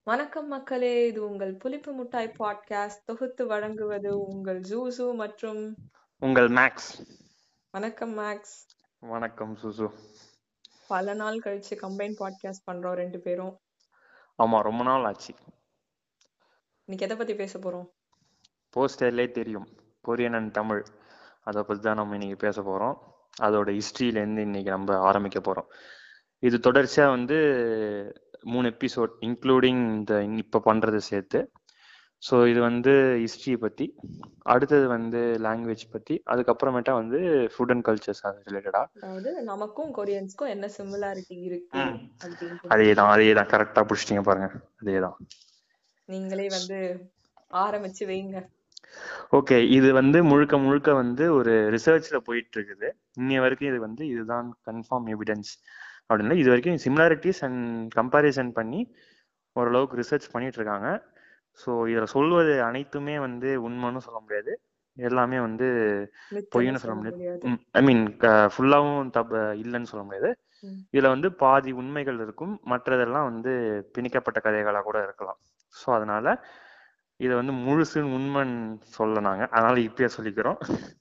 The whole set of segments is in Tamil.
வணக்கம் மக்களே இது உங்கள் புளிப்பு முட்டாய் பாட்காஸ்ட் தொகுத்து வழங்குவது உங்கள் ஜூசு மற்றும் உங்கள் மேக்ஸ் வணக்கம் மேக்ஸ் வணக்கம் சுசு பல நாள் கழிச்சு கம்பைன் பாட்காஸ்ட் பண்றோம் ரெண்டு பேரும் ஆமா ரொம்ப நாள் ஆச்சு இன்னைக்கு எதை பத்தி பேச போறோம் போஸ்டர்லே தெரியும் கொரியன் அண்ட் தமிழ் அதை பற்றி தான் நம்ம இன்னைக்கு பேச போகிறோம் அதோட ஹிஸ்ட்ரியிலேருந்து இன்னைக்கு நம்ம ஆரம்பிக்க போகிறோம் இது தொடர்ச்சியாக வந்து மூணு எபிசோட் இன்க்ளூடிங் இந்த இப்போ பண்ணுறது சேர்த்து ஸோ இது வந்து ஹிஸ்ட்ரியை பற்றி அடுத்தது வந்து லாங்குவேஜ் பற்றி அதுக்கப்புறமேட்டா வந்து ஃபுட் அண்ட் கல்ச்சர்ஸ் அது ரிலேட்டடாக அதாவது நமக்கும் கொரியன்ஸ்க்கும் என்ன சிமிலாரிட்டி இருக்கு அப்படின்னு அதே தான் அதே தான் கரெக்டாக பிடிச்சிட்டிங்க பாருங்க அதே தான் நீங்களே வந்து ஆரம்பிச்சு வைங்க ஓகே இது வந்து முழுக்க முழுக்க வந்து ஒரு ரிசர்ச்ல போயிட்டு இருக்குது இன்னைய வரைக்கும் இது வந்து இதுதான் கன்ஃபார்ம் எவிடன்ஸ் அப்படின்னா இது வரைக்கும் சிமிலாரிட்டிஸ் அண்ட் கம்பாரிசன் பண்ணி ஓரளவுக்கு ரிசர்ச் பண்ணிட்டு இருக்காங்க ஸோ இதில் சொல்வது அனைத்துமே வந்து உண்மைன்னு சொல்ல முடியாது எல்லாமே வந்து மித்தம்னு பொய்ன்னு சொல்ல முடியாது ஐ மீன் ஃபுல்லாகவும் தப்பு இல்லைன்னு சொல்ல முடியாது ம். இதுல வந்து பாதி உண்மைகள் இருக்கும் மற்றதெல்லாம் வந்து பிணிக்கப்பட்ட கதைகளா கூட இருக்கலாம் ஸோ அதனால இதை வந்து முழுசு உண்மைன்னு சொல்ல நாங்க அதனால இப்பயே சொல்லிக்கிறோம்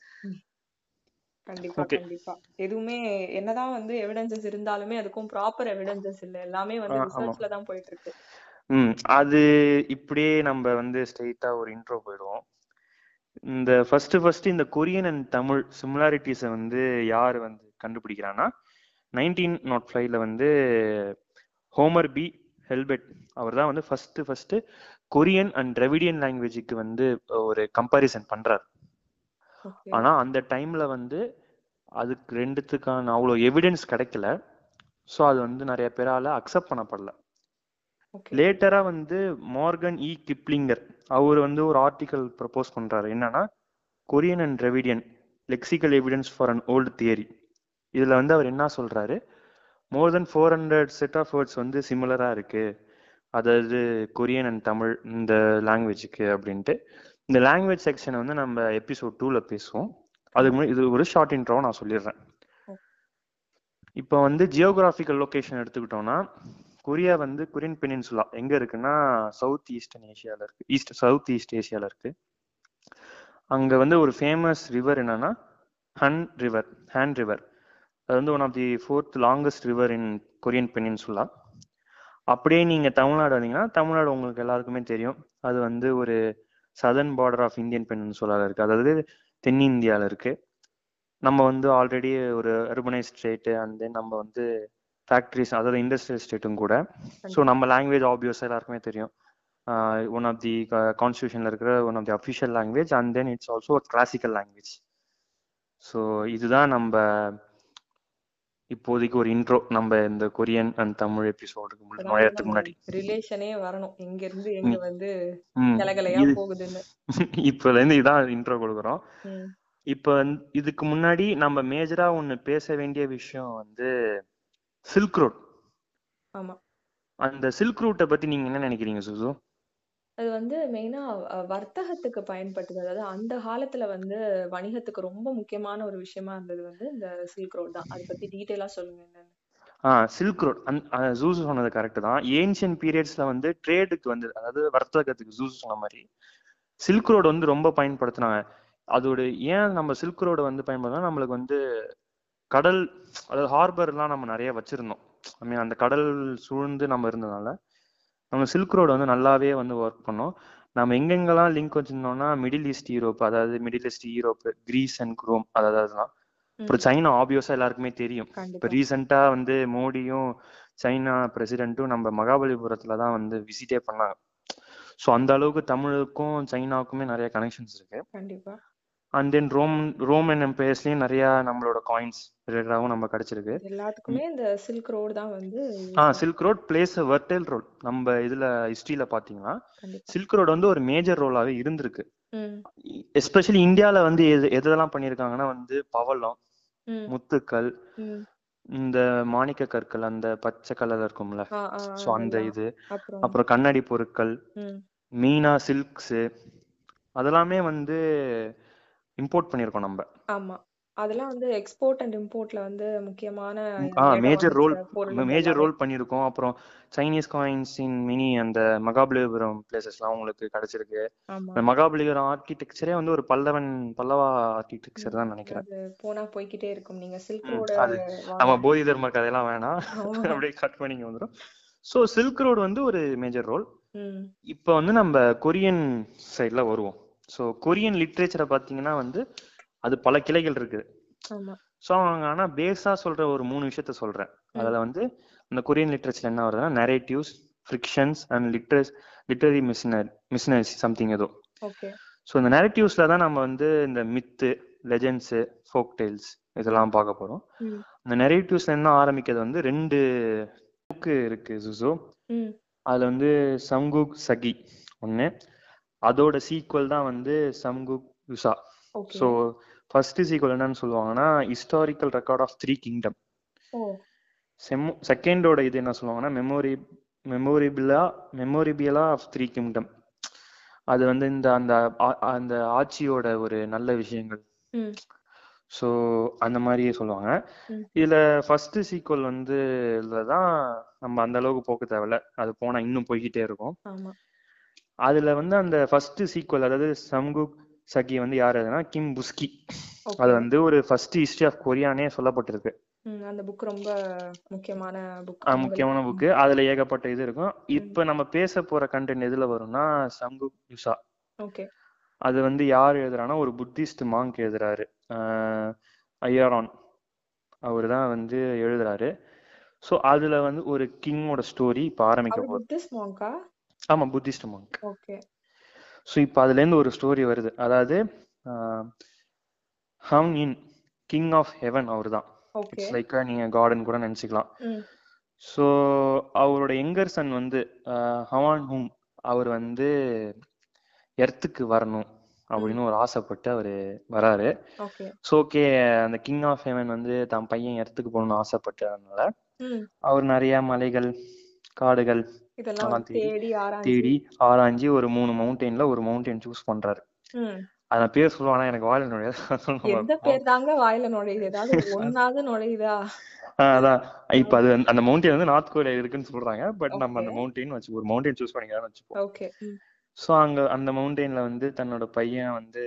கண்டிப்பா Okay. கண்டிப்பா எதுவுமே என்னதான் வந்து எவிடன்சஸ் இருந்தாலுமே அதுக்கும் ப்ராப்பர் எவிடன்சஸ் இல்ல எல்லாமே வந்து ஆ, ஆமா. ரிசர்ச்ல தான் போயிட்டு இருக்கு ம் அது இப்படியே நம்ம வந்து ஸ்ட்ரெயிட்டா ஒரு இன்ட்ரோ போயிடுவோம் இந்த ஃபர்ஸ்ட் ஃபர்ஸ்ட் இந்த கொரியன் அண்ட் தமிழ் சிமிலாரிட்டிஸை வந்து யார் வந்து கண்டுபிடிக்கிறான்னா நைன்டீன் நாட் ஃபைவ்ல வந்து ஹோமர் பி ஹெல்பெட் அவர் தான் வந்து first first Korean and Dravidian லாங்குவேஜுக்கு வந்து ஒரு கம்பாரிசன் பண்றாரு ஓகே ஆனா அந்த டைம்ல வந்து அதுக்கு ரெண்டுத்துக்கான அவ்வளோ எவிடன்ஸ் கிடைக்கல ஸோ அது வந்து நிறைய பேரால அக்செப்ட் பண்ணப்படல ஓகே லேட்டரா வந்து மார்கன் இ கிப்ளிங்கர் அவர் வந்து ஒரு ஆர்டிகல் ப்ரப்போஸ் பண்றாரு என்னன்னா Korean and Dravidian lexical evidence for an old theory இதுல வந்து அவர் என்ன சொல்றாரு more then four hundred set of words வந்து சிமிலரா இருக்கு அதாவது கொரியன் அண்ட் தமிழ் இந்த லாங்குவேஜுக்கு அப்படின்ட்டு இந்த லாங்குவேஜ் செக்ஷனை வந்து நம்ம எபிசோட் டூல பேசுவோம் அதுக்கு முன்னாடி இது ஒரு ஷார்ட் இன்ட்ரோ நான் சொல்லிடுறேன் இப்போ வந்து ஜியோகிராஃபிக்கல் லொகேஷன் எடுத்துக்கிட்டோம்னா கொரியா வந்து கொரியன் பெனின்சுலா எங்க இருக்குன்னா சவுத் ஈஸ்டர்ன் ஏஷியால இருக்கு ஈஸ்ட் சவுத் ஈஸ்ட் ஏஷியால இருக்கு அங்க வந்து ஒரு ஃபேமஸ் ரிவர் என்னன்னா ஹன் ரிவர் ஹேன் ரிவர் அது வந்து one of the fourth longest river in Korean peninsula அப்படியே நீங்க தமிழ்நாடு வந்தீங்கன்னா தமிழ்நாடு உங்களுக்கு எல்லாருக்குமே தெரியும் அது வந்து ஒரு சதர்ன் பார்டர் ஆஃப் இந்தியன் பெனின்சுலால இருக்கு அதாவது தென்னிந்தியால இருக்கு நம்ம வந்து ஆல்ரெடி ஒரு அர்பனைஸ் ஸ்டேட்டு அண்ட் தென் நம்ம வந்து ஃபேக்ட்ரிஸ் அதாவது இண்டஸ்ட்ரியல் ஸ்டேட்டும் கூட ஸோ நம்ம லாங்குவேஜ் ஆப்வியஸாக எல்லாருக்குமே தெரியும் ஒன் ஆஃப் தி கான்ஸ்டியூஷனில் இருக்கிற one of the official language and then it's also classical language so இதுதான் நம்ம இப்போதைக்கு ஒரு இன்ட்ரோ நம்ம இந்த கொரியன் அண்ட் தமிழ் எபிசோடுக்கு நுழையறதுக்கு முன்னாடி ரிலேஷனே வரணும் எங்க இருந்து எங்க வந்து ம், கிளகலையா இது போகுதுன்னு இப்போலேருந்து இதான் இன்ட்ரோ கொடுக்குறோம் ம். இப்போ வந்து இதுக்கு முன்னாடி நம்ம மேஜரா ஒன்று பேச வேண்டிய விஷயம் வந்து சில்க் ரோட் ஆமா அந்த சில்க் ரூட்டை பத்தி நீங்க என்ன நினைக்கிறீங்க சுசு அது வந்து மெயினா வர்த்தகத்துக்கு பயன்பட்டது அதாவது அந்த காலத்துல வந்து வணிகத்துக்கு ரொம்ப முக்கியமான ஒரு விஷயமா இருந்தது வந்து இந்த சில்க் ரோட் தான் அதை பத்தி டீட்டெயிலா சொல்லுங்க என்னன்னு ஆ சில்க் ரோட் அந் ஜூஸ் சொன்னது கரெக்ட் தான் ஏன்ஷியன் பீரியட்ஸ்ல வந்து ட்ரேடுக்கு வந்து அதாவது வர்த்தகத்துக்கு ஜூஸ் சொன்ன மாதிரி சில்க் ரோடு வந்து ரொம்ப பயன்படுத்தினாங்க அதோட ஏன் நம்ம சில்க் ரோடு வந்து பயன்படுத்தினா நம்மளுக்கு வந்து கடல் அதாவது ஹார்பர்லாம் நம்ம நிறைய வச்சிருந்தோம் ஐ மீன் அந்த கடல் சூழ்ந்து நம்ம இருந்ததுனால நம்ம சில்க் ரோடு வந்து நல்லாவே வந்து ஒர்க் பண்ணோம் நம்ம எங்கெங்கெல்லாம் லிங்க் வச்சிருந்தோம்னா மிடில் ஈஸ்ட் யூரோப் அதாவது middle east Europe Greece and Rome அதாவது அதுதான் அப்புறம் சைனா ஆப்வியஸா எல்லாருக்குமே தெரியும் இப்போ கண்டிப்பா ரீசெண்டா வந்து மோடியும் சைனா பிரசிடென்ட்டும் நம்ம மகாபலிபுரத்துல தான் வந்து விசிட்டே பண்ணாங்க ஸோ அந்த அளவுக்கு தமிழுக்கும் சைனாவுக்குமே நிறைய கனெக்ஷன்ஸ் இருக்கு கண்டிப்பா அண்ட் தென் ரோம் ரோமன் எம்பையர்ஸ்லயும் நிறைய நம்மளோட காயின்ஸ் ரிலேட்டடாகவும் நம்ம கிடைச்சிருக்கு இது எல்லாத்துக்குமே இந்த சில்க் ரோடு தான் வந்து ஆ silk road plays vital role நம்ம இதுல ஹிஸ்டரியில பாத்தீங்கன்னா கண்டிப்பா சில்க் ரோடு வந்து ஒரு மேஜர் ரோலாவே இருந்திருக்கு ம் எஸ்பெஷலி இந்தியால வந்து எது எதெல்லாம் பண்ணியிருக்காங்கன்னா வந்து பவளம் ம் முத்துக்கள் ம் இந்த மாணிக்க கற்கள் அந்த பச்சை கலர்ல இருக்கும்ல ஆ ஆ ஸோ அந்த அதெல்லாம் இது அப்புறம் அப்புறம் கண்ணாடி பொருட்கள் ம் மீனா சில்க்ஸு அதெல்லாமே வந்து இம்போர்ட் பண்ணியிருக்கோம் நம்ம ஆமா அதெல்லாம் வந்து எக்ஸ்போர்ட் அண்ட் இம்போர்ட்ல வந்து முக்கியமான ஆ இடம் மேஜர் ரோல் வகிக்கிற பொருள் மேஜர் எல்லாமே ரோல் பண்ணியிருக்கோம் அப்புறம் சைனீஸ் காயின்ஸ் இன் மினி அந்த மகாபலிபுரம் பிளேசஸ்லாம் உங்களுக்கு கிடைச்சிருக்கு ஆமா அந்த மகாபலிபுரம் ஆர்கிடெக்சரே வந்து ஒரு பல்லவன் பல்லவா ஆர்கிடெக்சர் தான் நினைக்கிறேன் அது போனா போய்க்கிட்டே இருக்கும் நீங்க சில்க் ம், ரோடு அது நம்ம வாங்க போதி தர்ம கதையெல்லாம் வேணாம் ஆமா. அப்படியே கட் பண்ணிங்க வந்துடும் ஸோ சில்க் ரோடு வந்து ஒரு மேஜர் ரோல் ம் இப்போ வந்து நம்ம கொரியன் சைடில் வருவோம் ஸோ கொரியன் லிட்ரேச்சரை பார்த்தீங்கன்னா வந்து அது பல கிளைகள் இருக்குது ஆமா ஸோ அவங்க ஆனால் பேஸாக சொல்கிற ஒரு மூணு விஷயத்த சொல்கிறேன் அதில் வந்து இந்த கொரியன் லிட்ரேச்சர் என்ன வருதுன்னா நரேட்டிவ்ஸ் ஃப்ரிக்ஷன்ஸ் அண்ட் லிட்ரஸ் லிட்டரரி மிஷினர் மிஷினரிஸ் சம்திங் ஏதோ ஓகே ஸோ இந்த நரேட்டிவ்ஸில் தான் நம்ம வந்து இந்த மித்து லெஜெண்ட்ஸு ஃபோக் டெய்ல்ஸ் இதெல்லாம் பார்க்க போகிறோம் ம் இந்த நெரேட்டிவ்ஸ்ல என்ன ஆரம்பிக்கிறது வந்து ரெண்டு புக்கு இருக்கு ஜுசோ ம் அதுல வந்து சம்குக் சகி ஒன்று அதோட சீக்வல் தான் வந்து Samguk Yusa okay so first sequel என்னன்னு சொல்லுவாங்கன்னா historical record of three kingdom ஓ செம் செகண்டோட இது என்ன சொல்லுவாங்கன்னா memory memorabilia memorabilia of three kingdom அது வந்து இந்த அந்த ஆ- அந்த ஆட்சியோட ஒரு நல்ல விஷயங்கள் ம் ஸோ அந்த மாதிரியே சொல்லுவாங்க ம். இதுல ஃபர்ஸ்ட் சீக்வல் வந்து இதுல தான் நம்ம அந்த அளவுக்கு போக தேவையில்ல அது போனா இன்னும் போய்கிட்டே இருக்கும் ஆமா அதுல வந்து அந்த ஃபர்ஸ்ட் சீக்வல் அதாவது சம்குக் சகி வந்து யார் அதுனா கிம் புஸ்கி ஓகே அது வந்து ஒரு ஃபர்ஸ்ட் ஹிஸ்டரி ஆஃப் கொரியானே சொல்லப்பட்டிருக்கு ம் அந்த புக் ரொம்ப முக்கியமான புக் ஆஹ் முக்கியமான புக்கு அதுல ஏகப்பட்ட இது இருக்கும் இப்ப நம்ம பேச போற கண்டென்ட் எதுல வரும்னா சம்குக் யுசா ஓகே அது வந்து யார் எழுதுறான்னா ஒரு புத்திஸ்ட் மாங்க் எழுதுறாரு ஆஹ் ஐயாரான் அவர் தான் வந்து எழுதுறாரு ஸோ அதுல வந்து ஒரு கிங்கோட ஸ்டோரி இப்போ ஆரம்பிக்க அவர் போகுது புத்திஸ்ட் மாங்கா ஆமா புத்திஸ்ட் மாங்க் ஓகே ஸோ இப்போ அதுலேருந்து ஒரு ஸ்டோரி வருது அதாவது Hwanin king of heaven அவர் தான் ஓகே இட்ஸ் லைக் நீங்க கார்டன் கூட நினச்சிக்கலாம் ம் ஸோ அவரோட எங்கர் சன் வந்து ஆஹ் ஹவான் ஹூம் அவர் வந்து எர்த்துக்கு வரணும் அப்படின்னு ஒரு ஆசைப்பட்டு அவர் வராரு ஓகே ஸோ ஓகே அந்த கிங் ஆஃப் ஹெவன் வந்து தான் பையன் எர்த்துக்கு போகணும்னு ஆசைப்பட்டதுனால ம் அவர் நிறைய மலைகள் காடுகள் இதெல்லாம் அதெல்லாம் தேடி தேடி ஆராய்ச்சி தேடி ஆராய்ஞ்சு ஒரு மூணு மவுண்டெயின்ல ஒரு மவுண்டெயின் சூஸ் பண்றாரு ம் அதான் பேர் சொல்லுவானா எனக்கு வாயில நுழையாது எந்த பேர் தாங்க வாயில நுழையுது ஏதாவது ஒன்னாவது நுழையுதா ஆஹ் அதான் இப்ப அது வந்து- அந்த மவுண்டன் வந்து நார்த் கொரியா இருக்குன்னு சொல்றாங்க பட் நம்ம அந்த Okay. மவுண்டன் வச்சு ஒரு மவுண்டன் சூஸ் பண்ணிக்கலாம்னு வச்சுப்போம் ஓகே ம் ஸோ அங்க அந்த மவுண்டெயின்ல வந்து தன்னோட பையன் வந்து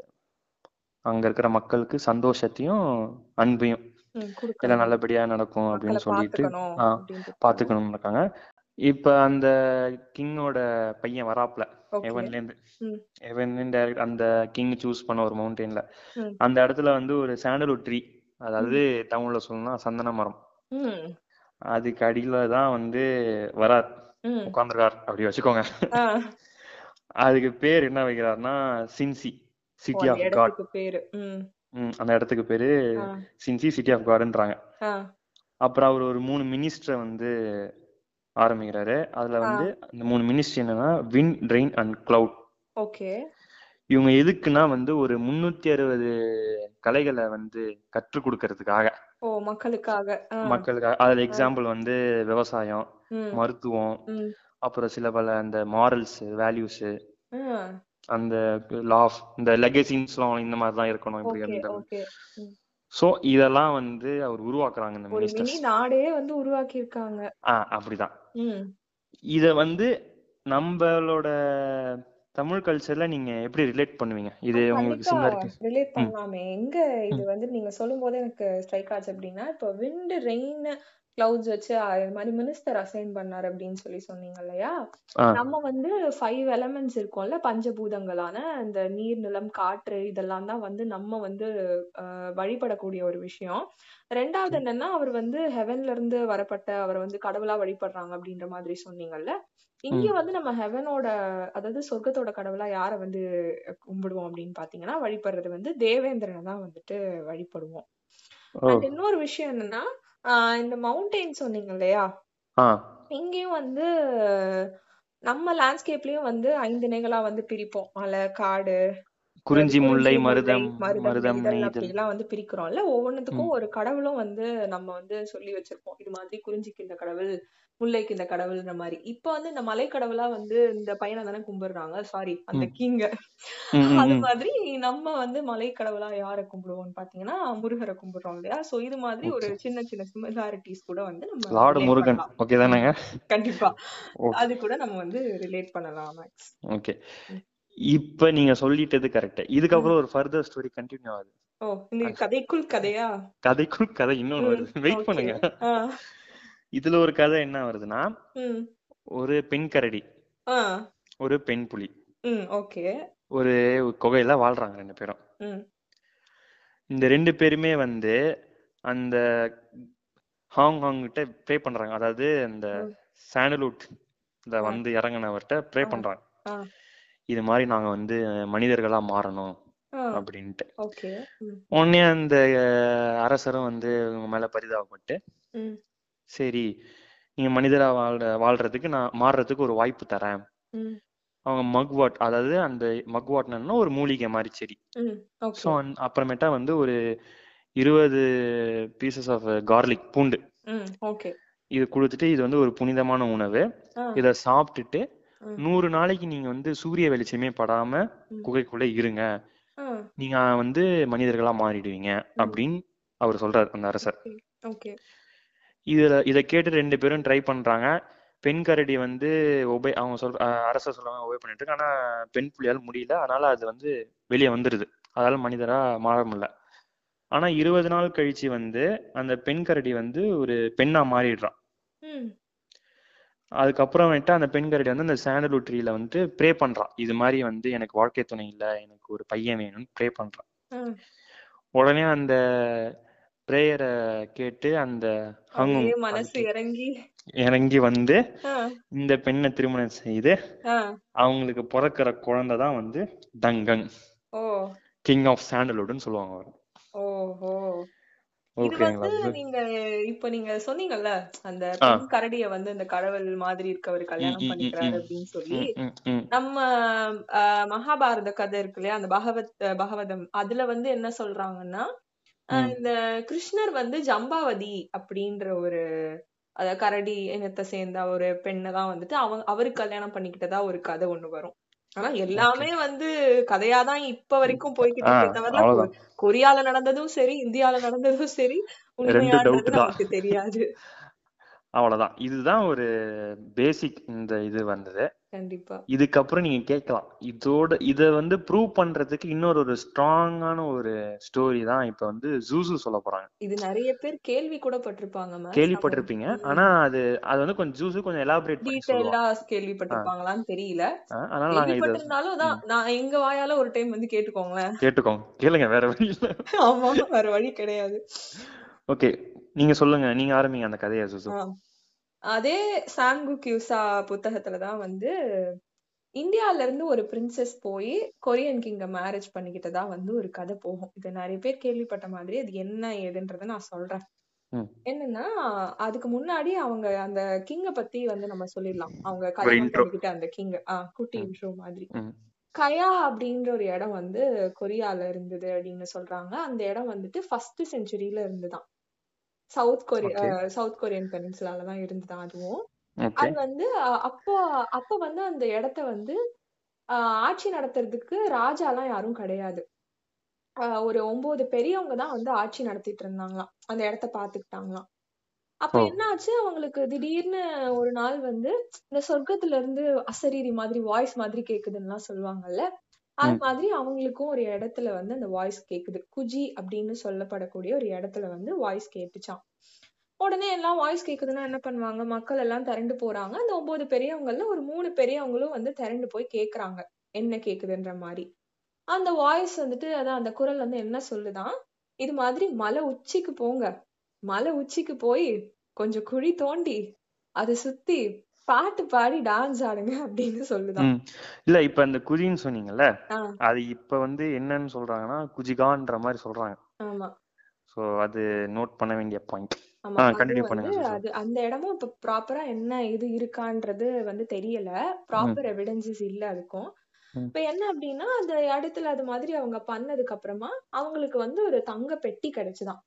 அங்க இருக்கிற மக்களுக்கு சந்தோஷத்தையும் அன்பையும் ம் எல்லாம் கொடுக்கணும் நல்லபடியா நடக்கும் மக்களை அப்படின்னு சொல்லிட்டு பாத்துக்கணும் ஆ அப்படின்ட்டு பாத்துக்கணும்னு இருக்காங்க இப்ப அந்த கிங்கோட பையன் வராப்ல ஓகே ஹெவன்ல இருந்து ம் ஹெவன்ல டைரக்ட் அந்த கிங் சூஸ் பண்ண ஒரு மவுண்டெயின்ல ம் அந்த இடத்துல வந்து ஒரு சாண்டல்வுட் ட்ரீ அதாவது தமிழ்ல சொல்லணும்னா சந்தன மரம் ம் அதுக்கு அடியில தான் வந்து வரார் ம் உட்காந்துருக்கார் அப்படி வச்சுக்கோங்க ஆ அதுக்கு பேர் என்ன வைக்கிறாருன்னா சின்சி ஓ, சிட்டி அந்த ஆஃப் காட் இடத்துக்கு பேரு ம் அந்த இடத்துக்கு பேரு ஆ சின்சி சிட்டி ஆஃப் காட்ன்றாங்க ஆ அப்புறம் அவர் ஒரு மூணு மினிஸ்டரை வந்து ஆரம்பிக்கிறாரு அதுல வந்து அந்த மூணு மினிஸ்ட்ரி என்னன்னா wind rain and cloud okay இவங்க எதுக்குன்னா வந்து ஒரு முன்னூத்தி அறுபது கலைகளை வந்து கற்றுக் கொடுக்கறதுக்காக ஓ மக்களுக்காக ஆ மக்களுக்காக அதுல எக்ஸாம்பிள் வந்து விவசாயம் ம் மருத்துவம் ம் அப்புறம் சில பல அந்த மாரல்ஸ் வேல்யூஸ் ஆ அந்த லா இந்த லெகசின்ஸ்லாம் இந்த மாதிரி தான் இருக்கணும் இப்படி ஓகே அந்த ஓகே ம். ஸோ இதெல்லாம் வந்து அவர் உருவாக்குறாங்க இந்த ஒரு மினி மினிஸ்டர்ஸ் நாடே வந்து உருவாக்கி இருக்காங்க ஆ அப்படிதான் ம் இத வந்து நம்மளோட தமிழ் கல்ச்சர்ல நீங்க எப்படி ரிலேட் பண்ணுவீங்க இது உங்களுக்கு கண்டிப்பா சிமிலாரிட்டி ரிலேட் பண்ணலாமே எங்க இது வந்து நீங்க சொல்லும் போது எனக்கு ஸ்ட்ரைக் ஆச்சு அப்படின்னா இப்போ விண்ட் ரெயின் கிளவுட்ஸ் வச்சு அ- இது மாதிரி மினிஸ்டர் அசைன் பண்ணாரு அப்படின்னு சொல்லி சொன்னீங்க இல்லையா ஆ நம்ம வந்து ஃபைவ் எலமெண்ட்ஸ் இருக்கும்ல பஞ்சபூதங்களான இந்த நீர் நிலம் காற்று இதெல்லாம் தான் வந்து நம்ம வந்து அஹ், வழிபடக்கூடிய ஒரு விஷயம் ரெண்டாவது என்னன்னா அவர் வந்து ஹெவன்ல இருந்து வரப்பட்ட அவரை வந்து கடவுளா வழிபடுறாங்க அப்படின்ற மாதிரி சொன்னீங்கல்ல இங்க ம் வந்து நம்ம ஹெவனோட அதாவது சொர்க்கத்தோட கடவுளா யாரை வந்து கும்பிடுவோம் அப்படின்னு பாத்தீங்கன்னா வழிபடுறது வந்து தேவேந்திரனை தான் வந்துட்டு வழிபடுவோம் ஓ அண்ட் இன்னொரு விஷயம் என்னன்னா ஆஹ் இந்த மவுண்டெயின் சொன்னீங்க இல்லையா ஆ இங்கேயும் வந்து நம்ம லேண்ட்ஸ்கேப்லயும் வந்து ஐந்து இணைகளா வந்து பிரிப்போம் மலை காடு குறிஞ்சி குறிஞ்சி முல்லை முல்லை மருதம் மருதம் மருதம் நெய்தல் நெய்தல் அப்படிலாம் வந்து பிரிக்கிறோம்ல ஒவ்வொன்றுத்துக்கும் ம் ஒரு கடவுளும் வந்து நம்ம வந்து சொல்லி வச்சிருப்போம் இது மாதிரி குறிஞ்சிக்கு இந்த கடவுள் முல்லைக்கு இந்த கடவுள்ன்ற மாதிரி இப்ப வந்து இந்த மலை கடவுளா வந்து இந்த பையனை தானே கும்பிடுறாங்க சாரி அந்த ம் கிங்க ம் ம் அது ம் மாதிரி நம்ம வந்து மலை கடவுளா யாரை கும்பிடுவோம்னு பாத்தீங்கன்னா முருகரை கும்பிடுறோம் இல்லையா சோ இது மாதிரி ஒரு ஓகே சின்ன சின்ன சிமிலாரிட்டிஸ் கூட வந்து நம்ம லார்டு ரிலேட் முருகன் பண்ணலாம் ஓகே ம் தானேங்க கண்டிப்பா ஓகே அது கூட நம்ம வந்து ரிலேட் பண்ணலாம் மேக்ஸ் ஓகே இப்ப நீங்க சொல்லிட்டது கரெக்ட் ம் இதுக்கப்புறம் ஒரு ஃபர்தர் ஸ்டோரி கண்டினியூ ஆகுது ஓ இந்த அது கதைக்குள் கதையா கதைக்குள் கதை இன்னொன்னு ம் வருது வெயிட் ஓகே பண்ணுங்க ஆ இதுல ஒரு கதை என்ன வருதுன்னா ம் ஒரு பெண் கரடி ஆ ஒரு பெண் புலி ம் ஓகே ஒரு குகையில வாழ்றாங்க ரெண்டு பேரும் ம் இந்த ரெண்டு பேருமே வந்து அந்த ஹாங் ஹாங் கிட்ட ப்ரே பண்றாங்க அதாவது அந்த ம் சாண்டல்வுட் இந்த ஆ வந்து இறங்குனவர்கிட்ட ப்ரே ஆ பண்றாங்க ஆ இது மாதிரி நாங்க வந்து மனிதர்களா மாறணும் ஆ அப்படின்ட்டு ஓகே ம் உடனே அந்த அஹ், அரசரும் வந்து இவங்க மேல பரிதாபப்பட்டு ம் சரி நீங்க மனிதரா வாழ்ற வாழ்றதுக்கு நான் மாறுறதுக்கு ஒரு வாய்ப்பு தரேன் ம் அவங்க மக்வாட் அதாவது அந்த மக்வாட்னா ஒரு மூலிகை மாதிரி செடி ம் ஸோ ஓகே அப்புறமேட்டா வந்து ஒரு இருபது பீசஸ் ஆஃப் கார்லிக் பூண்டு ம் ஓகே இது கொடுத்துட்டு இது வந்து ஒரு புனிதமான உணவு ஆ இதை சாப்பிட்டுட்டு ம் நூறு நாளைக்கு நீங்க வந்து சூரிய வெளிச்சமே படாம ம் குகைக்குள்ள இருங்க ஆ நீங்க வந்து மனிதர்களா மாறிடுவீங்க ம் அப்படின்னு அவர் சொல்றாரு அந்த அரசர் ஓகே ஓகே இதுல இதை கேட்டு ரெண்டு பேரும் ட்ரை பண்றாங்க பெண் கரடி வந்து ஒபே அவங்க சொல்ற அஹ் அரசர் சொல்லுவாங்க ஒபே பண்ணிட்டு இருக்கு ஆனா பெண் புலியால் முடியல அதனால அது வந்து வெளியே வந்துருது அதால மனிதரா மாற முடியல ஆனா இருபது நாள் கழிச்சு வந்து அந்த பெண் கரடி வந்து ஒரு பெண்ணா மாறிடுறான் ம் அதுக்கப்புறமேட்டு அந்த பெண் கரடி வந்து அந்த சாண்டல்வுட் ட்ரீல வந்து ப்ரே பண்றான் இது மாதிரி வந்து எனக்கு வாழ்க்கை துணை இல்ல எனக்கு ஒரு பையன் வேணும்னு ப்ரே பண்றான் ஆ உடனே அந்த ப்ரேயரை கேட்டு அந்த ஹங்கும் அப்படியே மனசு அதுக்கு இறங்கி இறங்கி வந்து ஆ இந்த பெண்ணை திருமணம் செய்து ஆ அவங்களுக்கு பிறக்கிற குழந்தை தான் வந்து டங்கன் ஓ கிங் ஆஃப் சாண்டல்வுட்னு சொல்லுவாங்க அவர் ஓஹோ இது ஓகேங்களா வந்து இது நீங்க இப்ப நீங்க சொன்னீங்கல்ல அந்த ஆ பெண் கரடிய வந்து இந்த கடவுள் மாதிரி இருக்கவர் ம் கல்யாணம் ம் ம் பண்ணிக்கிறாரு ம் அப்படின்னு சொல்லி ம் ம் ம் நம்ம ஆஹ் மகாபாரத கதை இருக்கு இல்லையா அந்த பகவத் பகவதம் அதுல வந்து என்ன சொல்றாங்கன்னா ஆஹ் ம் இந்த கிருஷ்ணர் வந்து ஜம்பாவதி அப்படின்ற ஒரு அத கரடி இனத்தை சேர்ந்த ஒரு பெண்ணை தான் வந்துட்டு அவங்க அவருக்கு கல்யாணம் பண்ணிக்கிட்டதா ஒரு கதை ஒண்ணு வரும் ஆனா ஓகே எல்லாமே வந்து கதையாதான் இப்ப வரைக்கும் போய்கிட்டு ஆ இருக்கே தவிர கொ- அவ்வளவுதான் கொரியால நடந்ததும் சரி இந்தியால நடந்ததும் சரி ரெண்டு டவுட் உண்மையான்றது தான் நமக்கு தெரியாது அவ்வளவுதான் இதுதான் ஒரு பேசிக் இந்த இது வந்தது கண்டிப்பா இதுக்கப்புறம் நீங்க கேட்கலாம் இதோட இத வந்து ப்ரூவ் பண்றதுக்கு இன்னொரு ஒரு ஸ்ட்ராங்கான ஒரு ஸ்டோரி தான் இப்ப வந்து ஜூசு சொல்ல போறாங்க இது நிறைய பேர் கேள்வி கூட பட்டிருப்பாங்க மேக்ஸ் நம்ம கேள்விப்பட்டிருப்பீங்க ஆனா அது அது வந்து கொஞ்சம் ஜூசு கொஞ்சம் எலாபரேட் பண்ணி டீட்டெயில்டா சொல்லுவாங்க ஆ, கேள்விப்பட்டிருப்பாங்களான்னு தெரியல ஆ, அதனால நாங்க இத கேள்விப்பட்டிருந்தாலும் தான் ம், நான் எங்க வாயால ஒரு டைம் வந்து கேட்டுக்கோங்களேன் கேட்டுக்கோங்க கேளுங்க வேற வழி இல்ல ஆமா வேற வழி கிடையாது ஓகே நீங்க சொல்லுங்க நீங்க ஆரம்பிங்க அந்த கதையை ஜூசு ஆஹ் அதே சாங்கு கியூசா புத்தகத்துலதான் வந்து இந்தியால இருந்து ஒரு பிரின்சஸ் போய் கொரியன் கிங்க மேரேஜ் பண்ணிக்கிட்டதா வந்து ஒரு கதை போகும் இது நிறைய பேர் கேள்விப்பட்ட மாதிரி அது என்ன ஏதுன்றதை நான் சொல்றேன் ம் என்னன்னா அதுக்கு முன்னாடி அவங்க அந்த கிங்க பத்தி வந்து நம்ம சொல்லிடலாம் அவங்க ஒரு கல்யாணம் இன்ட்ரோ பண்ணிக்கிட்ட அந்த கிங் ஆஹ் குட்டி ம் இன்ட்ரோ மாதிரி ம் கயா அப்படின்ற ஒரு இடம் வந்து கொரியால இருந்தது அப்படின்னு சொல்றாங்க அந்த இடம் வந்துட்டு ஃபர்ஸ்ட் செஞ்சுரியில இருந்துதான் south Korea okay south Korean பெனின்சுலால தான் இருந்துதான் அதுவும் ஓகே அது வந்து அஹ், அப்போ அப்ப வந்து அந்த இடத்த வந்து ஆஹ் ஆட்சி நடத்துறதுக்கு ராஜாலாம் யாரும் கிடையாது ஆஹ் ஒரு ஒன்பது பெரியவங்க தான் வந்து ஆட்சி நடத்திட்டு இருந்தாங்களாம் அந்த இடத்த பாத்துக்கிட்டாங்களாம் அப்ப ஓ என்ன ஆச்சு அவங்களுக்கு திடீர்னு ஒரு நாள் வந்து இந்த சொர்க்கத்துல இருந்து அசரீரி மாதிரி வாய்ஸ் மாதிரி கேக்குதுன்னுலாம் சொல்லுவாங்கல்ல அது ம் மாதிரி அவங்களுக்கும் ஒரு இடத்துல வந்து அந்த வாய்ஸ் கேக்குது குஜி அப்படின்னு சொல்லப்படக்கூடிய ஒரு இடத்துல வந்து வாய்ஸ் கேட்டுச்சாம் உடனே எல்லாம் வாய்ஸ் கேக்குதுன்னா என்ன பண்ணுவாங்க மக்கள் எல்லாம் திரண்டு போறாங்க அந்த ஒன்பது பெரியவங்கல்ல ஒரு மூணு பெரியவங்களும் வந்து திரண்டு போய் கேக்குறாங்க என்ன கேக்குதுன்ற மாதிரி அந்த வாய்ஸ் வந்துட்டு அதான் அந்த குரல் வந்து என்ன சொல்லுதான் இது மாதிரி மலை உச்சிக்கு போங்க மலை உச்சிக்கு போய் கொஞ்சம் குழி தோண்டி அதை சுத்தி பாட்டு பாடி டான்ஸ் ஆடுங்க அப்படின்னு சொல்லுதான் ம் இல்ல இப்ப அந்த குஜின்னு சொன்னீங்கல்ல ஆஹ் அது இப்ப வந்து என்னன்னு சொல்றாங்கன்னா குஜிகான்ற மாதிரி சொல்றாங்க ஆமா சோ அது நோட் பண்ண வேண்டிய பாயிண்ட் ஆமா ஆ அது கண்டினியூ வந்து பண்ணுங்க ஜூசு அது அந்த இடமும் இப்ப ப்ராப்பரா என்ன இது இருக்கான்றது வந்து தெரியல ம் ப்ராப்பர் எவிடன்சஸ் இல்ல அதுக்கும் ம். இப்ப என்ன அப்படின்னா அந்த இடத்துல அது மாதிரி அவங்க பண்ணதுக்கு அப்புறமா அவங்களுக்கு வந்து ஒரு தங்க பெட்டி கிடைச்சுதான்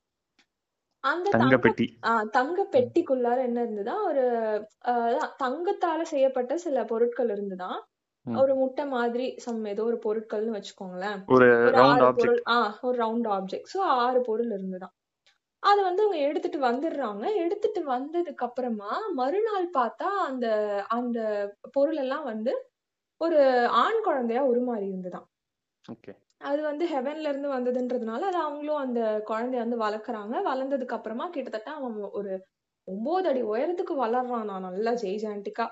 அந்த தங்க தங்க பெட்டி ஆஹ் தங்க பெட்டிக்குள்ளார என்ன இருந்ததா ஒரு ஆஹ் அதான் தங்கத்தால செய்யப்பட்ட சில பொருட்கள் இருந்துதான் ம். ஒரு முட்டை மாதிரி சம் ஏதோ ஒரு பொருட்கள்னு வச்சுக்கோங்களேன் ஒரு ஒரு ரவுண்ட் ஆறு ஆப்ஜெக்ட் பொருள் ஆஹ் ஒரு ரவுண்ட் ஆப்ஜெக்ட் ஸோ ஆறு பொருள் இருந்துதான் அது வந்து அவங்க எடுத்துட்டு வந்துடுறாங்க எடுத்துட்டு வந்ததுக்கு அப்புறமா மறுநாள் பார்த்தா அந்த அந்த பொருள் எல்லாம் வந்து ஒரு ஆண் குழந்தையா உருமாறி இருந்துதான் ஓகே அது வந்து ஹெவன்ல இருந்து வந்ததுன்றதுனால அது அவங்களும் அந்த குழந்தைய வந்து வளர்க்குறாங்க வளர்ந்ததுக்கு அப்புறமா கிட்டத்தட்ட அவன் ஒரு ஒன்பது அடி உயரத்துக்கு வளர்றான் நான் நல்லா ஜெய்ஜாண்டிக்கா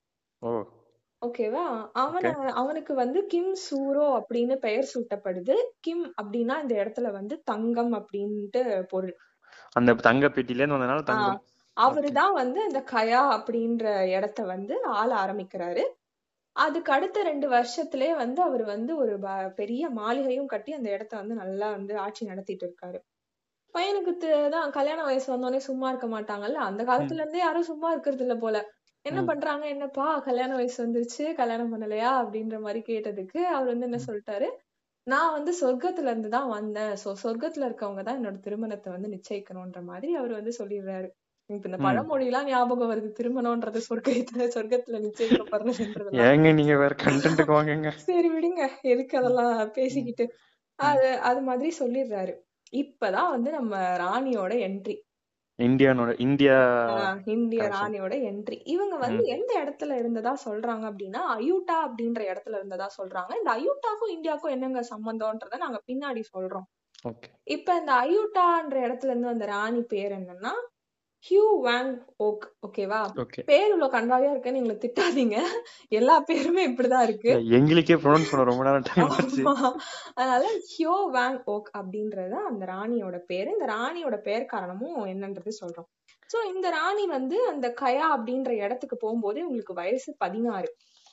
ஓ ஓகேவா அவன அவனுக்கு வந்து கிம் சூரோ அப்படின்னு பெயர் சூட்டப்படுது கிம் அப்படின்னா இந்த இடத்துல வந்து தங்கம் அப்படின்ட்டு பொருள் அந்த தங்க பெட்டில இருந்து வந்தனால தங்கம் அவருதான் வந்து அந்த கயா அப்படின்ற இடத்த வந்து ஆள ஆரம்பிக்கிறாரு அதுக்கு அடுத்த ரெண்டு வருஷத்திலே வந்து அவர் வந்து ஒரு ப- பெரிய மாளிகையும் கட்டி அந்த இடத்த வந்து நல்லா வந்து ஆட்சி நடத்திட்டு இருக்காரு பையனுக்கு த- தான் கல்யாண வயசு வந்தோடனே சும்மா இருக்க மாட்டாங்கல்ல அந்த காலத்துல இருந்தே யாரும் சும்மா இருக்கிறது இல்ல போல என்ன ம். பண்றாங்க என்னப்பா கல்யாண வயசு வந்துருச்சு கல்யாணம் பண்ணலையா அப்படின்ற மாதிரி கேட்டதுக்கு அவர் வந்து என்ன சொல்லிட்டாரு நான் வந்து சொர்க்கத்துல இருந்து தான் வந்தேன் சோ சொர்க்கத்துல இருக்கவங்க தான் என்னோட திருமணத்தை வந்து நிச்சயிக்கணும்ன்ற மாதிரி அவர் வந்து சொல்லிடுறாரு எனக்கு இந்த ம். பழமொழி எல்லாம் ஞாபகம் வருது திருமணம்ன்றது சொர்க்கத்துல சொர்க்கத்துல நிச்சயிக்கப்படுறதுன்றதுலாம் ஏங்க நீங்க வேற கண்டென்ட்டுக்கு வாங்குங்க சரி விடுங்க எதுக்கு அதெல்லாம் பேசிக்கிட்டு அது அது மாதிரி சொல்லிடுறாரு இப்பதான் வந்து நம்ம ராணியோட என்ட்ரி இந்தியானோட இந்தியா இந்திய correct. ராணியோட என்ட்ரி இவங்க வந்து எந்த இடத்துல இருந்ததா சொல்றாங்க அப்படின்னா அயூட்டா அப்படின்ற இடத்துல இருந்ததா சொல்றாங்க இந்த அயூட்டாக்கும் இந்தியாவுக்கும் என்னங்க சம்பந்தம்ன்றத நாங்க பின்னாடி சொல்றோம் ஓகே இப்ப இந்த அயூட்டான்ற இடத்துல இருந்து வந்த ராணி பேர் என்னன்னா ஹியூ வாங் ஓக் ஓகேவா ஓகே பேர் இவ்வளவு கன்றாவியா இருக்குன்னு எங்களை திட்டாதீங்க எல்லா பேருமே இப்படிதான் இருக்கு எங்களுக்கே ப்ரொனவுன்ஸ் பண்ண ரொம்ப நேரம் டைம் ஆச்சு ஆமா. அதனால ஹியோ வாங் ஓக் அப்படின்றது அந்த ராணியோட பேரு இந்த ராணியோட பெயர் காரணமும் என்னன்றது சொல்றோம் சோ இந்த ராணி வந்து அந்த கயா அப்படின்ற இடத்துக்கு போகும்போது உங்களுக்கு வயசு பதினாறு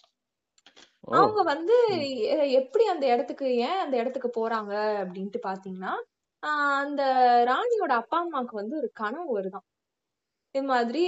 ஓ அவங்க வந்து எ- எப்படி அந்த இடத்துக்கு ஏன் அந்த இடத்துக்கு போறாங்க அப்படின்ட்டு பாத்தீங்கன்னா ஆஹ் அந்த ராணியோட அப்பா அம்மாக்கு வந்து ஒரு கனவு வருதாம் இது மாதிரி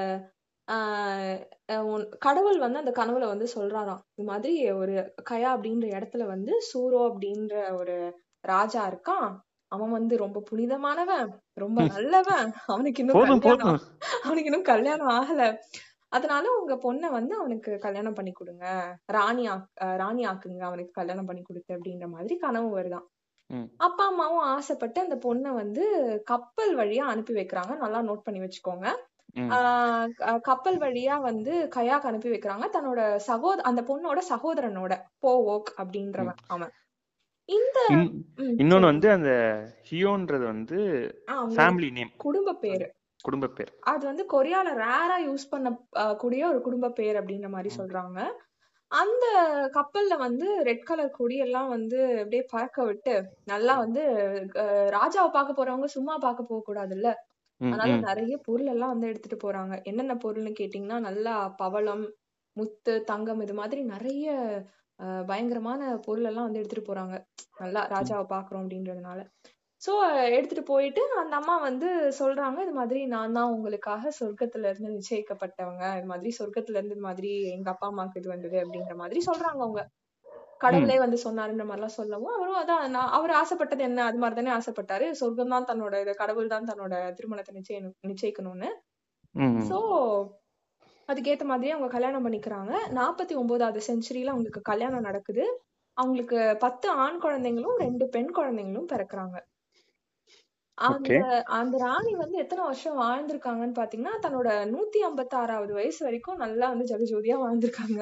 ஆஹ் அஹ் உன்- கடவுள் வந்து அந்த கனவுல வந்து சொல்றாராம் இது மாதிரி ஒரு கயா அப்படின்ற இடத்துல வந்து சூரோ அப்படின்ற ஒரு ராஜா இருக்கான் அவன் வந்து ரொம்ப புனிதமானவன் ரொம்ப நல்லவன் அவனுக்கு இன்னும் போதும் கல்யாணம் போதும் அவனுக்கு இன்னும் கல்யாணம் ஆகல அதனால உங்க பொண்ணை வந்து அவனுக்கு கல்யாணம் பண்ணி கொடுங்க ராணி ஆக் அஹ் ராணி ஆக்குங்க அவனுக்கு கல்யாணம் பண்ணி கொடுத்து அப்படின்ற மாதிரி கனவு வருதாம் ம். அப்பா அம்மாவும் ஆசைப்பட்டு அந்த பொண்ணை வந்து கப்பல் வழியா அனுப்பி வைக்கிறாங்க நல்லா நோட் பண்ணி வச்சுக்கோங்க ம். ஆஹ் க- கப்பல் வழியா வந்து கயாக்கு அனுப்பி வைக்கிறாங்க தன்னோட சகோத அந்த பொண்ணோட சகோதரனோட போவோக் அப்படின்றவன் அவன் இந்த இன்- ம், இன்னொன்னு சரி. வந்து அந்த ஹியோன்றது வந்து ஆஹ் அவங்களோட ஃபேமிலி நேம் குடும்ப பேரு குடும்ப பேர் அது வந்து கொரியால ரேரா யூஸ் பண்ண அஹ், கூடிய ஒரு குடும்ப பேர் அப்படின்ற மாதிரி சொல்றாங்க அந்த கப்பல்ல வந்து ரெட் கலர் கொடி எல்லாம் வந்து அப்படியே பறக்க விட்டு நல்லா வந்து அஹ், ராஜாவை பார்க்க போறவங்க சும்மா பார்க்க போக கூடாதுல்ல ம், அதனால ம். நிறைய பொருள் எல்லாம் வந்து எடுத்துட்டு போறாங்க என்னென்ன பொருள்னு கேட்டீங்கன்னா நல்லா பவளம் முத்து தங்கம் இது மாதிரி நிறைய அஹ், பயங்கரமான பொருள் எல்லாம் வந்து எடுத்துட்டு போறாங்க நல்லா ராஜாவை பாக்குறோம் அப்படின்றதுனால சோ எடுத்துட்டு போயிட்டு அந்த அம்மா வந்து சொல்றாங்க இது மாதிரி நான் தான் உங்களுக்காக சொர்க்கத்துல இருந்து நிச்சயிக்கப்பட்டவங்க இது மாதிரி சொர்க்கத்துல இருந்து இது மாதிரி எங்க அப்பா அம்மாக்கு இது வந்தது அப்படின்ற மாதிரி சொல்றாங்க அவங்க கடவுளே வந்து சொன்னாருன்ற மாதிரி எல்லாம் சொல்லவும் அவரும் அதான் நான் அவர் ஆசைப்பட்டது என்ன அது மாதிரி தானே ஆசைப்பட்டாரு சொர்க்கம் தான் தன்னோட இது கடவுள் தான் தன்னோட திருமணத்தை நிச்சய நிச்சயிக்கணும்னு ம், ம். சோ அதுக்கேத்த மாதிரியே அவங்க கல்யாணம் பண்ணிக்கிறாங்க நாற்பத்தி ஒன்பதாவது செஞ்சுரியில அவங்களுக்கு கல்யாணம் நடக்குது அவங்களுக்கு பத்து ஆண் குழந்தைங்களும் ரெண்டு பெண் குழந்தைங்களும் பிறக்குறாங்க அந்த ஓகே அந்த ராணி வந்து எத்தனை வருஷம் வாழ்ந்திருக்காங்கன்னு பாத்தீங்கன்னா தன்னோட நூத்தி ஐம்பத்தி ஆறாவது வயசு வரைக்கும் நல்லா வந்து ஜெகஜோதியா வாழ்ந்திருக்காங்க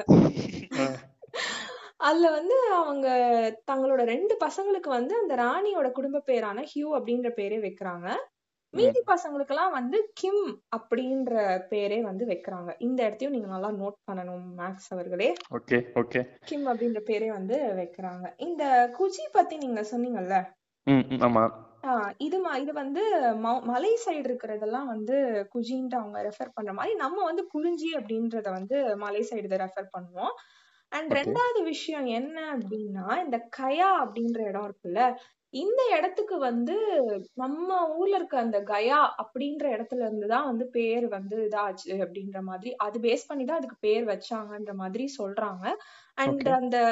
அதுல வந்து அவங்க தங்களோட ரெண்டு பசங்களுக்கு வந்து அந்த ராணியோட குடும்ப பேரான ஹியூ அப்படின்ற பேரே வைக்கிறாங்க மீதி பசங்களுக்கெல்லாம் வந்து கிம் அப்படின்ற பேரே வந்து வைக்கிறாங்க இந்த இடத்தையும் நீங்க நல்லா நோட் பண்ணணும் மேக்ஸ் அவர்களே ஓகே ஓகே கிம் அப்படின்ற பேரே வந்து வைக்கிறாங்க இந்த குஜி பத்தி நீங்க சொன்னீங்கல்ல ம் ம், ஆமா ஆஹ் இது ம- இது வந்து ம- மலை சைடு இருக்கிறதெல்லாம் வந்து குஜின்ட்டு அவங்க ரெஃபர் பண்ற மாதிரி நம்ம வந்து குறிஞ்சி அப்படின்றத வந்து மலை சைடு இதை ரெஃபர் பண்ணுவோம் அண்ட் Okay. ரெண்டாவது விஷயம் என்ன அப்படின்னா இந்த கயா அப்படின்ற இடம் இருக்குல்ல இந்த இடத்துக்கு வந்து நம்ம ஊர்ல இருக்க அந்த கயா அப்படின்ற இடத்துல இருந்துதான் வந்து பேர் வந்து இதாச்சு அப்படின்ற மாதிரி அது பேஸ் பண்ணி தான் அதுக்கு பேர் வச்சாங்கன்ற மாதிரி சொல்றாங்க அண்ட் ஓகே அந்த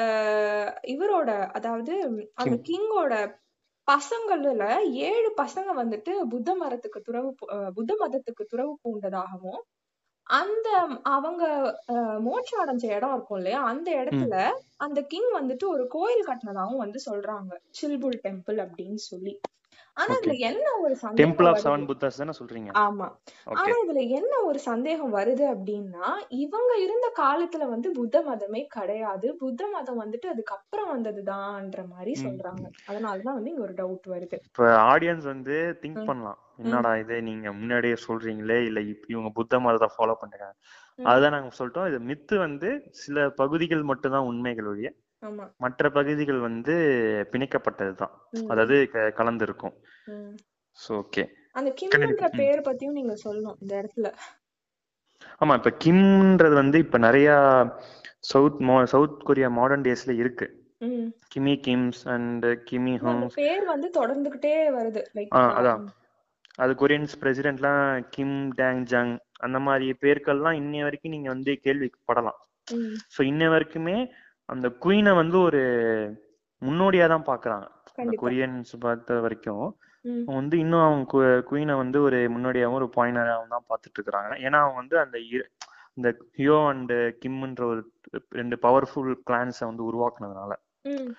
இவரோட அதாவது அந்த கிம் கிங்கோட பசங்கள்ல ஏழு பசங்க வந்துட்டு புத்த மரத்துக்கு துறவு பூ- அஹ் புத்த மதத்துக்கு துறவு பூண்டதாகவும் அந்த அவங்க அஹ், மோட்சம் அடைஞ்ச இடம் இருக்கும் இல்லையா அந்த ம் இடத்துல அந்த கிங் வந்துட்டு ஒரு கோயில் கட்டினதாகவும் வந்து சொல்றாங்க சில்புல் டெம்பிள் அப்படின்னு சொல்லி ஆனா ஓகே இதுல என்ன ஒரு டெம்பிள் சந்தேகம் ஆஃப் வருது செவன் புத்தாஸ் தானே சொல்றீங்க ஆமா ஓகே ஆனா இதுல என்ன ஒரு சந்தேகம் வருது அப்படின்னா இவங்க இருந்த காலத்துல வந்து புத்த மதமே கிடையாது புத்த மதம் வந்துட்டு அதுக்கப்புறம் வந்ததுதான்ற மாதிரி ம் சொல்றாங்க அதனாலதான் வந்து இங்க ஒரு டவுட் வருது இப்போ ஆடியன்ஸ் வந்து திங்க் ம் பண்ணலாம் ம் என்னடா இது நீங்க முன்னாடியே சொல்றீங்களே இல்ல இப்ப இவங்க புத்த மதத்தை ஃபாலோ பண்றாங்க ம் அதுதான் நாங்க சொல்லிட்டோம் இது மித்து வந்து சில பகுதிகள் மட்டும்தான் உண்மைகள் ஒழிய ஆமா மற்ற பகுதிகள் வந்து பிணைக்கப்பட்டதுதான் ம் அதாவது க- கலந்திருக்கும் ம் ஸோ ஓகே அந்த கிம்ன்ற பேர் பத்தியும் நீங்க சொல்லணும் இந்த இடத்துல ஆமா இப்ப கிம்ன்றது வந்து இப்ப நிறைய சவுத் மோ சவுத் கொரியா மாடர்ன் டேஸ்ல இருக்கு ம் கிமி கிம்ஸ் அண்ட் கிமி இல்ல, அந்த ஹோம்ஸ் பேர் வந்து தொடர்ந்துகிட்டே வருது லைக் ஆ அதான் அது கொரியன்ஸ் பிரசிடென்ட்லாம் கிம் டேங் ஜங் அந்த மாதிரி பேர்கள்லாம் இன்னைய வரைக்கும் நீங்க வந்து கேள்விப்படலாம் ம் ஸோ இன்ன வரைக்குமே அந்த குயினை வந்து ஒரு முன்னோடியா தான் பாக்குறாங்க அந்த கண்டிப்பா கொரியன்ஸ் பார்த்த வரைக்கும் ம் அவங்க வந்து இன்னும் அவங்க குயினை வந்து ஒரு முன்னோடியாகவும் ஒரு பாயினராகவும் தான் பார்த்துட்டு இருக்கிறாங்க ஏன்னா அவங்க வந்து அந்த இர- இந்த ஹியோ அண்ட் கிம்ன்ற ஒரு ரெண்டு பவர்ஃபுல் கிளான்ஸை வந்து உருவாக்குனதுனால ம்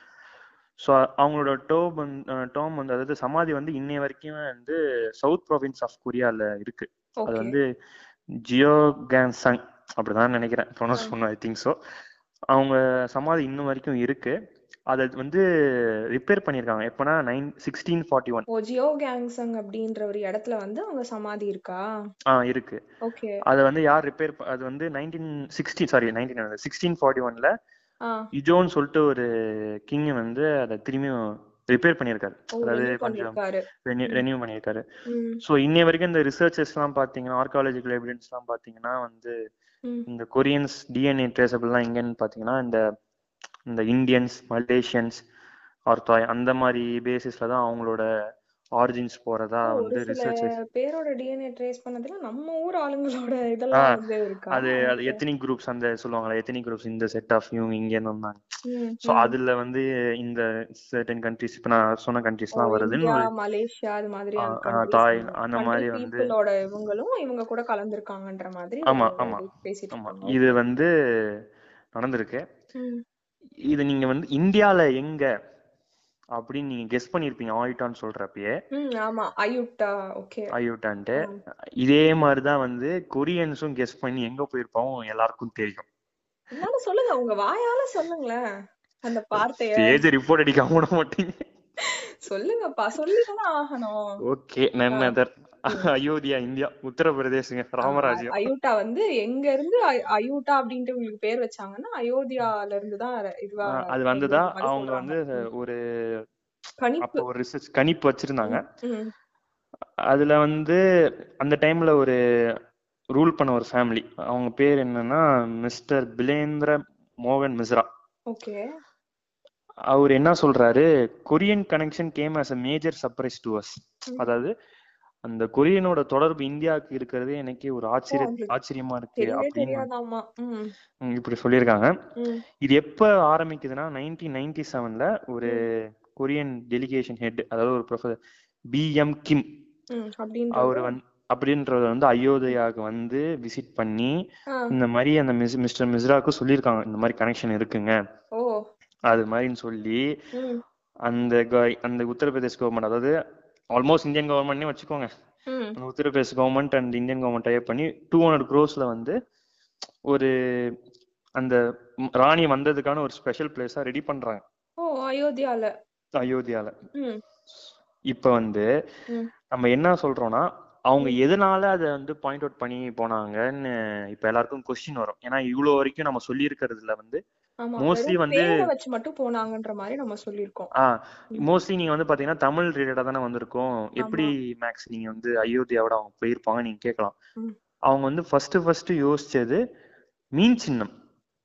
ஸோ அவங்களோட டோம் வந்து டோம் வந்து அதாவது சமாதி வந்து இன்னைய வரைக்கும் வந்து சவுத் ப்ராவின்ஸ் ஆஃப் கொரியால இருக்கு அது ஓகே வந்து ஜியோ கேன்சங் அப்படிதான் நினைக்கிறேன் ப்ரொனவுன்ஸ் பண்ணுவேன் ஐ திங்க் ஸோ அவங்க சமாதி இன்னும் வரைக்கும் இருக்கு அதை வந்து ரிப்பேர் பண்ணியிருக்காங்க எப்போனா நைன் சிக்ஸ்டீன் ஃபார்ட்டி ஒன் ஓ ஜியோ கேங்சங் அப்படின்ற ஒரு இடத்துல வந்து அவங்க சமாதி இருக்கா ஆ இருக்கு ஓகே அதை வந்து யார் ரிப்பேர் அது வந்து nineteen sixteen sorry nineteen sixteen forty ஒன்ல ஆ இஜோன்னு சொல்லிட்டு ஒரு கிங் வந்து அதை திரும்பியும் ரிப்பேர் பண்ணியிருக்காரு ஓ அதாவது ரெனியூ கொஞ்சம் பண்ணிருக்காரு ம் ரெனியூ பண்ணியிருக்காரு ம் ஸோ இன்னைய வரைக்கும் இந்த ரிசர்ச்சஸ்லாம் பார்த்தீங்கன்னா ஆர்காலஜிக்கல் எவிடன்ஸ்லாம் பார்த்தீங்கன்னா வந்து ம் இந்த கொரியன்ஸ் டிஎன்ஏ ட்ரேசபிள்லாம் எங்கன்னு பார்த்தீங்கன்னா இந்த இந்த இந்தியன்ஸ் மலேசியன்ஸ் ஆர்த்தாய் அந்த மாதிரி பேசிஸ்ல தான் அவங்களோட ஆரிஜின்ஸ் போறதா ஓ, ஒரு வந்து சில ரிசர்ச்சஸ் பேரோட டிஎன்ஏ ட்ரேஸ் பண்ணதுல நம்ம ஊர் ஆளுங்களோட இதெல்லாம் ஆ வந்து இருக்கா அது அது ஓகே எத்தனிக் குரூப்ஸ் அந்த சொல்லுவாங்களா எத்தனிக் குரூப்ஸ் இந்த செட் ஆஃப் இவங்க இங்கேருந்து வந்தாங்க ம் ஸோ ம் அதுல வந்து இந்த சர்டன் கண்ட்ரிஸ் இப்போ நான் சொன்ன ஓ கண்ட்ரிஸ்லாம் வருதுன்னு இந்தியா ஒரு மலேசியா அது ஆ, மாதிரியான ஆ, கண்ட்ரிஸ் தாய் அந்த கண்ட்ரி மாதிரி வந்து பீப்புளோட இவங்களும் இவங்க கூட கலந்துருக்காங்கன்ற மாதிரி ஆமா ஒரு ஆமா இது பேசிட்டு ஆமா இருக்காங்க இது ஓகே வந்து நடந்திருக்கு ம் இது நீங்க வந்து இந்தியால எங்க அப்படின்னு நீங்க கெஸ் பண்ணிருப்பீங்க ஆயிட்டான்னு சொல்றப்பயே ம் ஆமா அயுட்டா ஓகே அயோட்டான்ட்டு ம் இதே மாதிரிதான் வந்து கொரியன்ஸும் கெஸ் பண்ணி எங்க போயிருப்பாவும் எல்லாருக்கும் தெரியும் இருந்தாலும் சொல்லுங்க உங்க வாயால சொல்லுங்களேன் அந்த வார்த்தைய ஸ்டேஜ் ரிப்போர்ட் அடிக்காம விட மாட்டீங்க சொல்லுங்கப்பா சொல்லிதானே ஆகணும் ஓகே ஆ, நன்னதர் ம். அயோத்தியா இந்தியா உத்தரப்பிரதேசங்க ஆ, ராமராஜ்யம் அயுட்டா வந்து எங்க இருந்து அ- அயுட்டா அப்படின்ட்டு உங்களுக்கு பேர் வச்சாங்கன்னா அயோத்தியால இருந்து தான் இதுவா ஆ, அது வந்தது வந்துதான் மாதிரி அவங்க சொல்றாங்க வந்து ம். ஒரு கணிப்பு அப்போ ஒரு ரிசர்ச் கணிப்பு வச்சிருந்தாங்க ம் ம் அதுல வந்து அந்த டைம்ல ஒரு ரூல் பண்ண ஒரு ஃபேமிலி அவங்க பேர் என்னன்னா மிஸ்டர் பிலேந்திர மோகன் மிஸ்ரா ஓகே அவர் என்ன சொல்றாரு Korean connection came as a major surprise to us ம். அதாவது அந்த கொரியனோட தொடர்பு இந்தியாவுக்கு இருக்கிறது எனக்கு ஒரு ஓ ஆச்சரிய உங்களுக்கு ஆச்சரியமா இருக்கு தெரியவே அப்படின்னு தெரியாதாமா ம் ம், இப்படி சொல்லியிருக்காங்க ம் இது எப்ப ஆரம்பிக்குதுன்னா நைன்டீன் நைன்டி செவன்ல ஒரு ம் கொரியன் டெலிகேஷன் ஹெட் அதாவது ஒரு ப்ரொஃபசர் பிஎம் கிம் ம் அப்படின்றது அவர் வந்து அப்படின்றவர் வந்து அயோத்தியாவுக்கு வந்து விசிட் பண்ணி ஆ இந்த மாதிரி அந்த மிஸ் மிஸ்டர் மிஸ்ராவுக்கு சொல்லியிருக்காங்க இந்த மாதிரி கனெக்ஷன் இருக்குங்க ஓ அது மாதிரின்னு சொல்லி ம் அந்த க- அந்த உத்தரப்பிரதேஷ் கவர்மெண்ட் அதாவது ஆல்மோஸ்ட் இந்தியன் கவர்மெண்ட்னே வச்சுக்கோங்க ம் அந்த Uttar Pradesh government and Indian government type பண்ணி டூ ஹண்ட்ரட் க்ரோஸ்ல வந்து ஒரு அந்த ம், ராணி வந்ததுக்கான ஒரு ஸ்பெஷல் பிளேஸா ரெடி பண்றாங்க ஓ அயோத்தியால அயோத்தியால ம் இப்ப வந்து ம் நம்ம என்ன சொல்றோம்னா அவங்க ம் எதனால அதை வந்து பாயிண்ட் அவுட் பண்ணி போனாங்கன்னு இப்ப எல்லாருக்கும் கொஸ்டின் வரும் ஏன்னா இவ்வளவு வரைக்கும் நம்ம சொல்லி இருக்கிறதுல வந்து ஆமா மோஸ்ட்லி வெறும் வந்து பேரை வச்சு மட்டும் போனாங்கன்ற மாதிரி நம்ம சொல்லியிருக்கோம் ஆ ம் மோஸ்ட்லி நீங்க வந்து பாத்தீங்கன்னா தமிழ் ரிலேட்டடா தானே வந்திருக்கும் எப்படி ஆமா மேக்ஸ் நீங்க வந்து அயோத்தியாவோட அவங்க போயிருப்பாங்க நீங்க கேட்கலாம் ம் அவங்க வந்து ஃபர்ஸ்ட் ஃபர்ஸ்ட் யோசிச்சது மீன் சின்னம்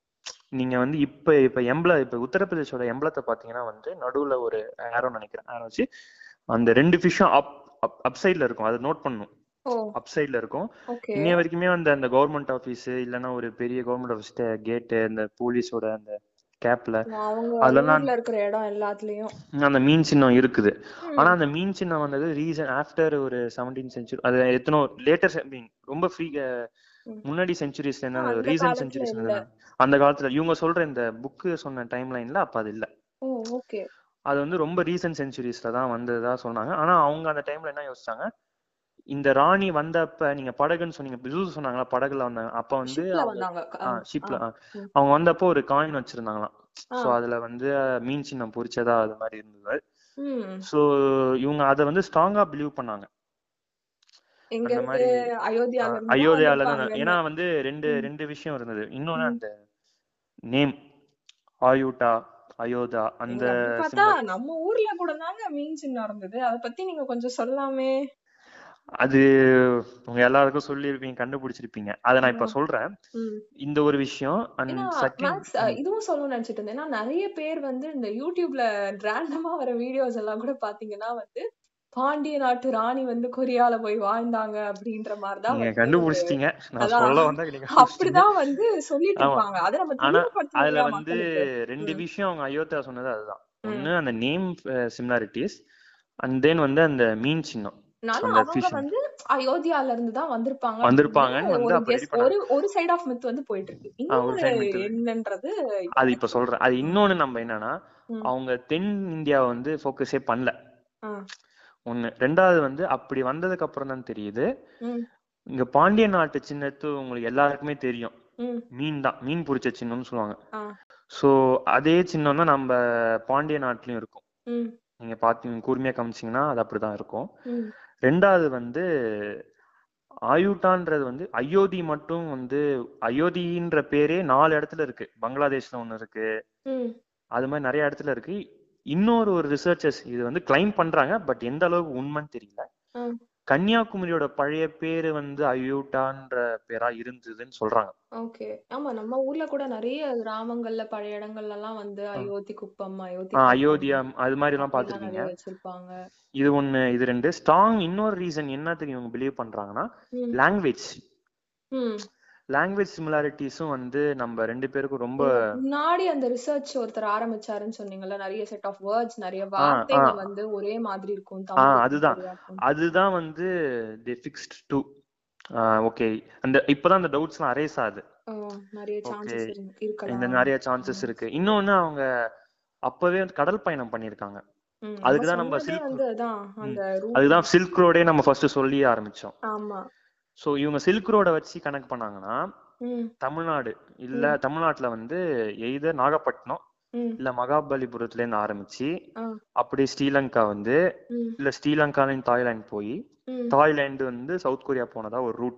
நீங்க வந்து இப்ப இப்ப எம்பள இப்ப உத்தரப்பிரதேசோட எம்பளத்தை பாத்தீங்கன்னா வந்து நடுவுல ஒரு ஏரோ நினைக்கிறேன் ஏரோ வச்சு அந்த ரெண்டு ஃபிஷ்ஷும் அப் அப் சைட்ல இருக்கும் அதை நோட் பண்ணும் ஓ அப் சைட்ல இருக்கும் ஓகே இன்னைய வரைக்குமே அந்த அந்த கவர்மெண்ட் ஆபீஸ் இல்லைன்னா ஒரு பெரிய கவர்மெண்ட் ஆஃபீஸ் கேட்டு இந்த போலீஸோட அந்த கேப்ல அவங்க அதெல்லாம் ஊர்ல இருக்கிற இடம் எல்லாத்துலயும் அந்த மீன் சின்னம் இருக்குது ம். ஆனா அந்த மீன் சின்னம் வந்தது ரீசன் ஆஃப்டர் ஒரு செவன்டீன் சென்ச்சுரி அது எத்தனோ லேட்டர் மீன் ரொம்ப ஃப்ரீ ம். முன்னாடி சென்ச்சுரிஸ்ல என்ன அந்த ரீசன்ட் காலத்துல சென்ச்சுரிஸ் இல்ல. அந்த காலத்துல இவங்க சொல்ற இந்த புக்கு சொன்ன டைம் லைன்ல அப்ப அது இல்ல ஓ ஓகே அது வந்து ரொம்ப ரீசன்ட் சென்ச்சுரிஸ்ல தான் வந்ததா சொன்னாங்க ஆனா அவங்க அந்த டைம்ல என்ன யோசிச்சாங்க இந்த ராணி வந்தப்ப நீங்க படகுன்னு சொன்னீங்க ஜூ சொன்னாங்களா படகுல வந்தாங்க அப்ப வந்து ஷிப்ல அவங்க வந்தாங்க ஆ ஆ, ஷிப்ல ஆ, ம். அவங்க வந்தப்போ ஒரு காயின் வச்சிருந்தாங்களாம் ஆ. சோ அதுல வந்து மீன் சின்னம் பொறிச்சதா அது மாதிரி இருந்தது ம். சோ இவங்க அத வந்து ஸ்ட்ராங்கா பிலீவ் பண்ணாங்க எங்க அந்த இருந்து மாதிரி அயோத்தியால ஆஹ் இருந்து அயோத்தியால தான் வந்திருப்பாங்கன்னு. ஏன்னா வந்து ரெண்டு ம். ரெண்டு விஷயம் இருந்தது இன்னொன்னு ம். அந்த நேம் ஆயுட்டா அயோதா அந்த நீங்க அப்படி பார்த்தா symbol. நம்ம ஊர்ல கூட தாங்க மீன் சின்னம் இருந்தது அத பத்தி நீங்க கொஞ்சம் சொல்லலாமே அது உங்க எல்லாருக்கும் சொல்லியிருப்பீங்க கண்டுபிடிச்சிருப்பீங்க அதை நான் இப்ப ஆ. சொல்றேன் ம். இந்த ஒரு விஷயம் அண்ட் ஏன்னா செகண்ட் மேக்ஸ் இதுவும் சொல்லணும்னு நினைச்சிட்டு இருந்தேன் ஏன்னா நிறைய பேர் வந்து இந்த யூடியூப்ல ரேண்டமா வர வீடியோஸ் எல்லாம் கூட பாத்தீங்கன்னா வந்து பாண்டிய நாட்டு ராணி வந்து கொரியால போய் வாழ்ந்தாங்க அப்படின்ற மாதிரிதான் நீங்க வந்து கண்டுபிடிச்சிட்டீங்க நான் அதான். சொல்ல வந்தா நீங்க கண்டுபிடிச்சிட்டீங்க அப்படிதான் வந்து சொல்லிட்டு ஆமா. இருப்பாங்க அதை நம்ம ஆனா தெளிவுபடுத்தணும் அதுல இல்லையா வந்து மக்களுக்கு ரெண்டு ம். விஷயம் அவங்க அயோத்தியா சொன்னது அதுதான் ம். ஒண்ணு அந்த நேம் சிமிலாரிட்டிஸ் அண்ட் தென் வந்து அந்த மீன் சின்னம் அதனால அந்த அவங்க ஃபிஷ் வந்து அயோத்தியால இருந்து தான் வந்திருப்பாங்க வந்திருப்பாங்கன்னு அப்படின்னு வந்து ஒரு அப்ப guess- ரெடி பண்ணாங்க ஒரு ஒரு சைடு ஆஃப் மித் வந்து போயிட்டு இருக்கு ஆ, ஒரு இன்னொரு side myth இருக்கு. என்னன்றது அது இப்ப சொல்றேன் அது இன்னொன்னு நம்ம என்னன்னா ம். அவங்க தென் இந்தியா வந்து ஃபோக்கஸே பண்ணல ஆ. ஒண்ணு ரெண்டாவது வந்து அப்படி வந்ததுக்கு அப்புறம் தான் தெரியுது ம். இங்க பாண்டிய நாட்டு சின்னத்து உங்களுக்கு எல்லாருக்குமே தெரியும் ம். மீன் தான் மீன் பிடிச்ச சின்னம்னு சொல்லுவாங்க ஆ. சோ அதே சின்னம் தான் நம்ம பாண்டிய நாட்டிலயும் இருக்கும் ம். நீங்க பாத்தீங்க கூர்மையா காமிச்சீங்கன்னா அது அப்படிதான் இருக்கும் ம். ரெண்டாவது வந்து ஆயுட்டான்றது வந்து அயோத்தி மட்டும் வந்து அயோத்தின்ற பேரே நாலு இடத்துல இருக்கு பங்களாதேஷ்ல ஒண்ணு இருக்கு ம். அது மாதிரி நிறைய இடத்துல இருக்கு இன்னொரு ஒரு ரிசர்ச்சர்ஸ் இது வந்து கிளைம் பண்றாங்க பட் எந்த அளவுக்கு உண்மைன்னு தெரியல ஆ. கன்னியாகுமரியோட பழைய பேரு வந்து அயோட்டான்ற பேரா இருந்ததுன்னு சொல்றாங்க ஓகே ஆமா நம்ம ஊர்ல கூட நிறைய கிராமங்கள்ல பழைய இடங்கள்ல எல்லாம் வந்து அயோத்தி குப்பம் அயோத்தி ஆஹ் குப்பம் அயோத்தியா அது மாதிரி எல்லாம் அப்படிலாம் பாத்திருக்கீங்க நிறைய வச்சிருப்பாங்க இது ஒண்ணு இது ரெண்டு ஸ்ட்ராங் இன்னொரு ரீசன் என்ன தெரியும் இவங்க பிலீவ் பண்றாங்கன்னா ம். லாங்குவேஜ் ம். லாங்குவேஜ் சிமிலாரிட்டிஸும் வந்து நம்ம ரெண்டு பேருக்கும் ரொம்ப நீங்க முன்னாடி அந்த ரிசர்ச் ஒருத்தர் ஆரம்பிச்சாருன்னு சொன்னீங்கல்ல நிறைய செட் ஆஃப் வேர்ட்ஸ் நிறைய வார்த்தைகள் வந்து ஒரே மாதிரி இருக்கும் ஆஹ் தமிழ் அதுதான் கொரியாக்கும் அதுதான் வந்து தி ஃபிக்ஸ்ட் டு ஓகே அந்த இப்பதான் அந்த டவுட்ஸ் எல்லாம் அரேஸ் ஆகுது ஓ, நிறைய சான்சஸ் இந்த இருக்கலாம் நிறைய சான்சஸ் ம். இருக்கு இன்னொன்னு அவங்க அப்பவே வந்து கடல் பயணம் பண்ணிருக்காங்க ம், அதுக்கு நம்ம தான் நம்ம சொன்னதே சில்க் வந்து அதான் அந்த ரூட் அதுதான் சில்க் ரோடே நம்ம ஃபர்ஸ்ட் சொல்லி ஆரம்பிச்சோம் ஆமா சோ இவங்க சில்க் ரோட வச்சு கனெக்ட் பண்ணாங்கன்னா ம் தமிழ்நாடு இல்ல தமிழ்நாட்டுல வந்து எய்தர் நாகப்பட்டினம் ம் இல்ல மகாபலிபுரத்துல இருந்து ஆரம்பிச்சு ஆ அப்படியே ஸ்ரீலங்கா வந்து ம் இல்ல ஸ்ரீலங்கால இருந்து தாய்லாந்து போய் ம் தாய்லாந்து வந்து சவுத் கொரியா போனதா ஒரு ரூட்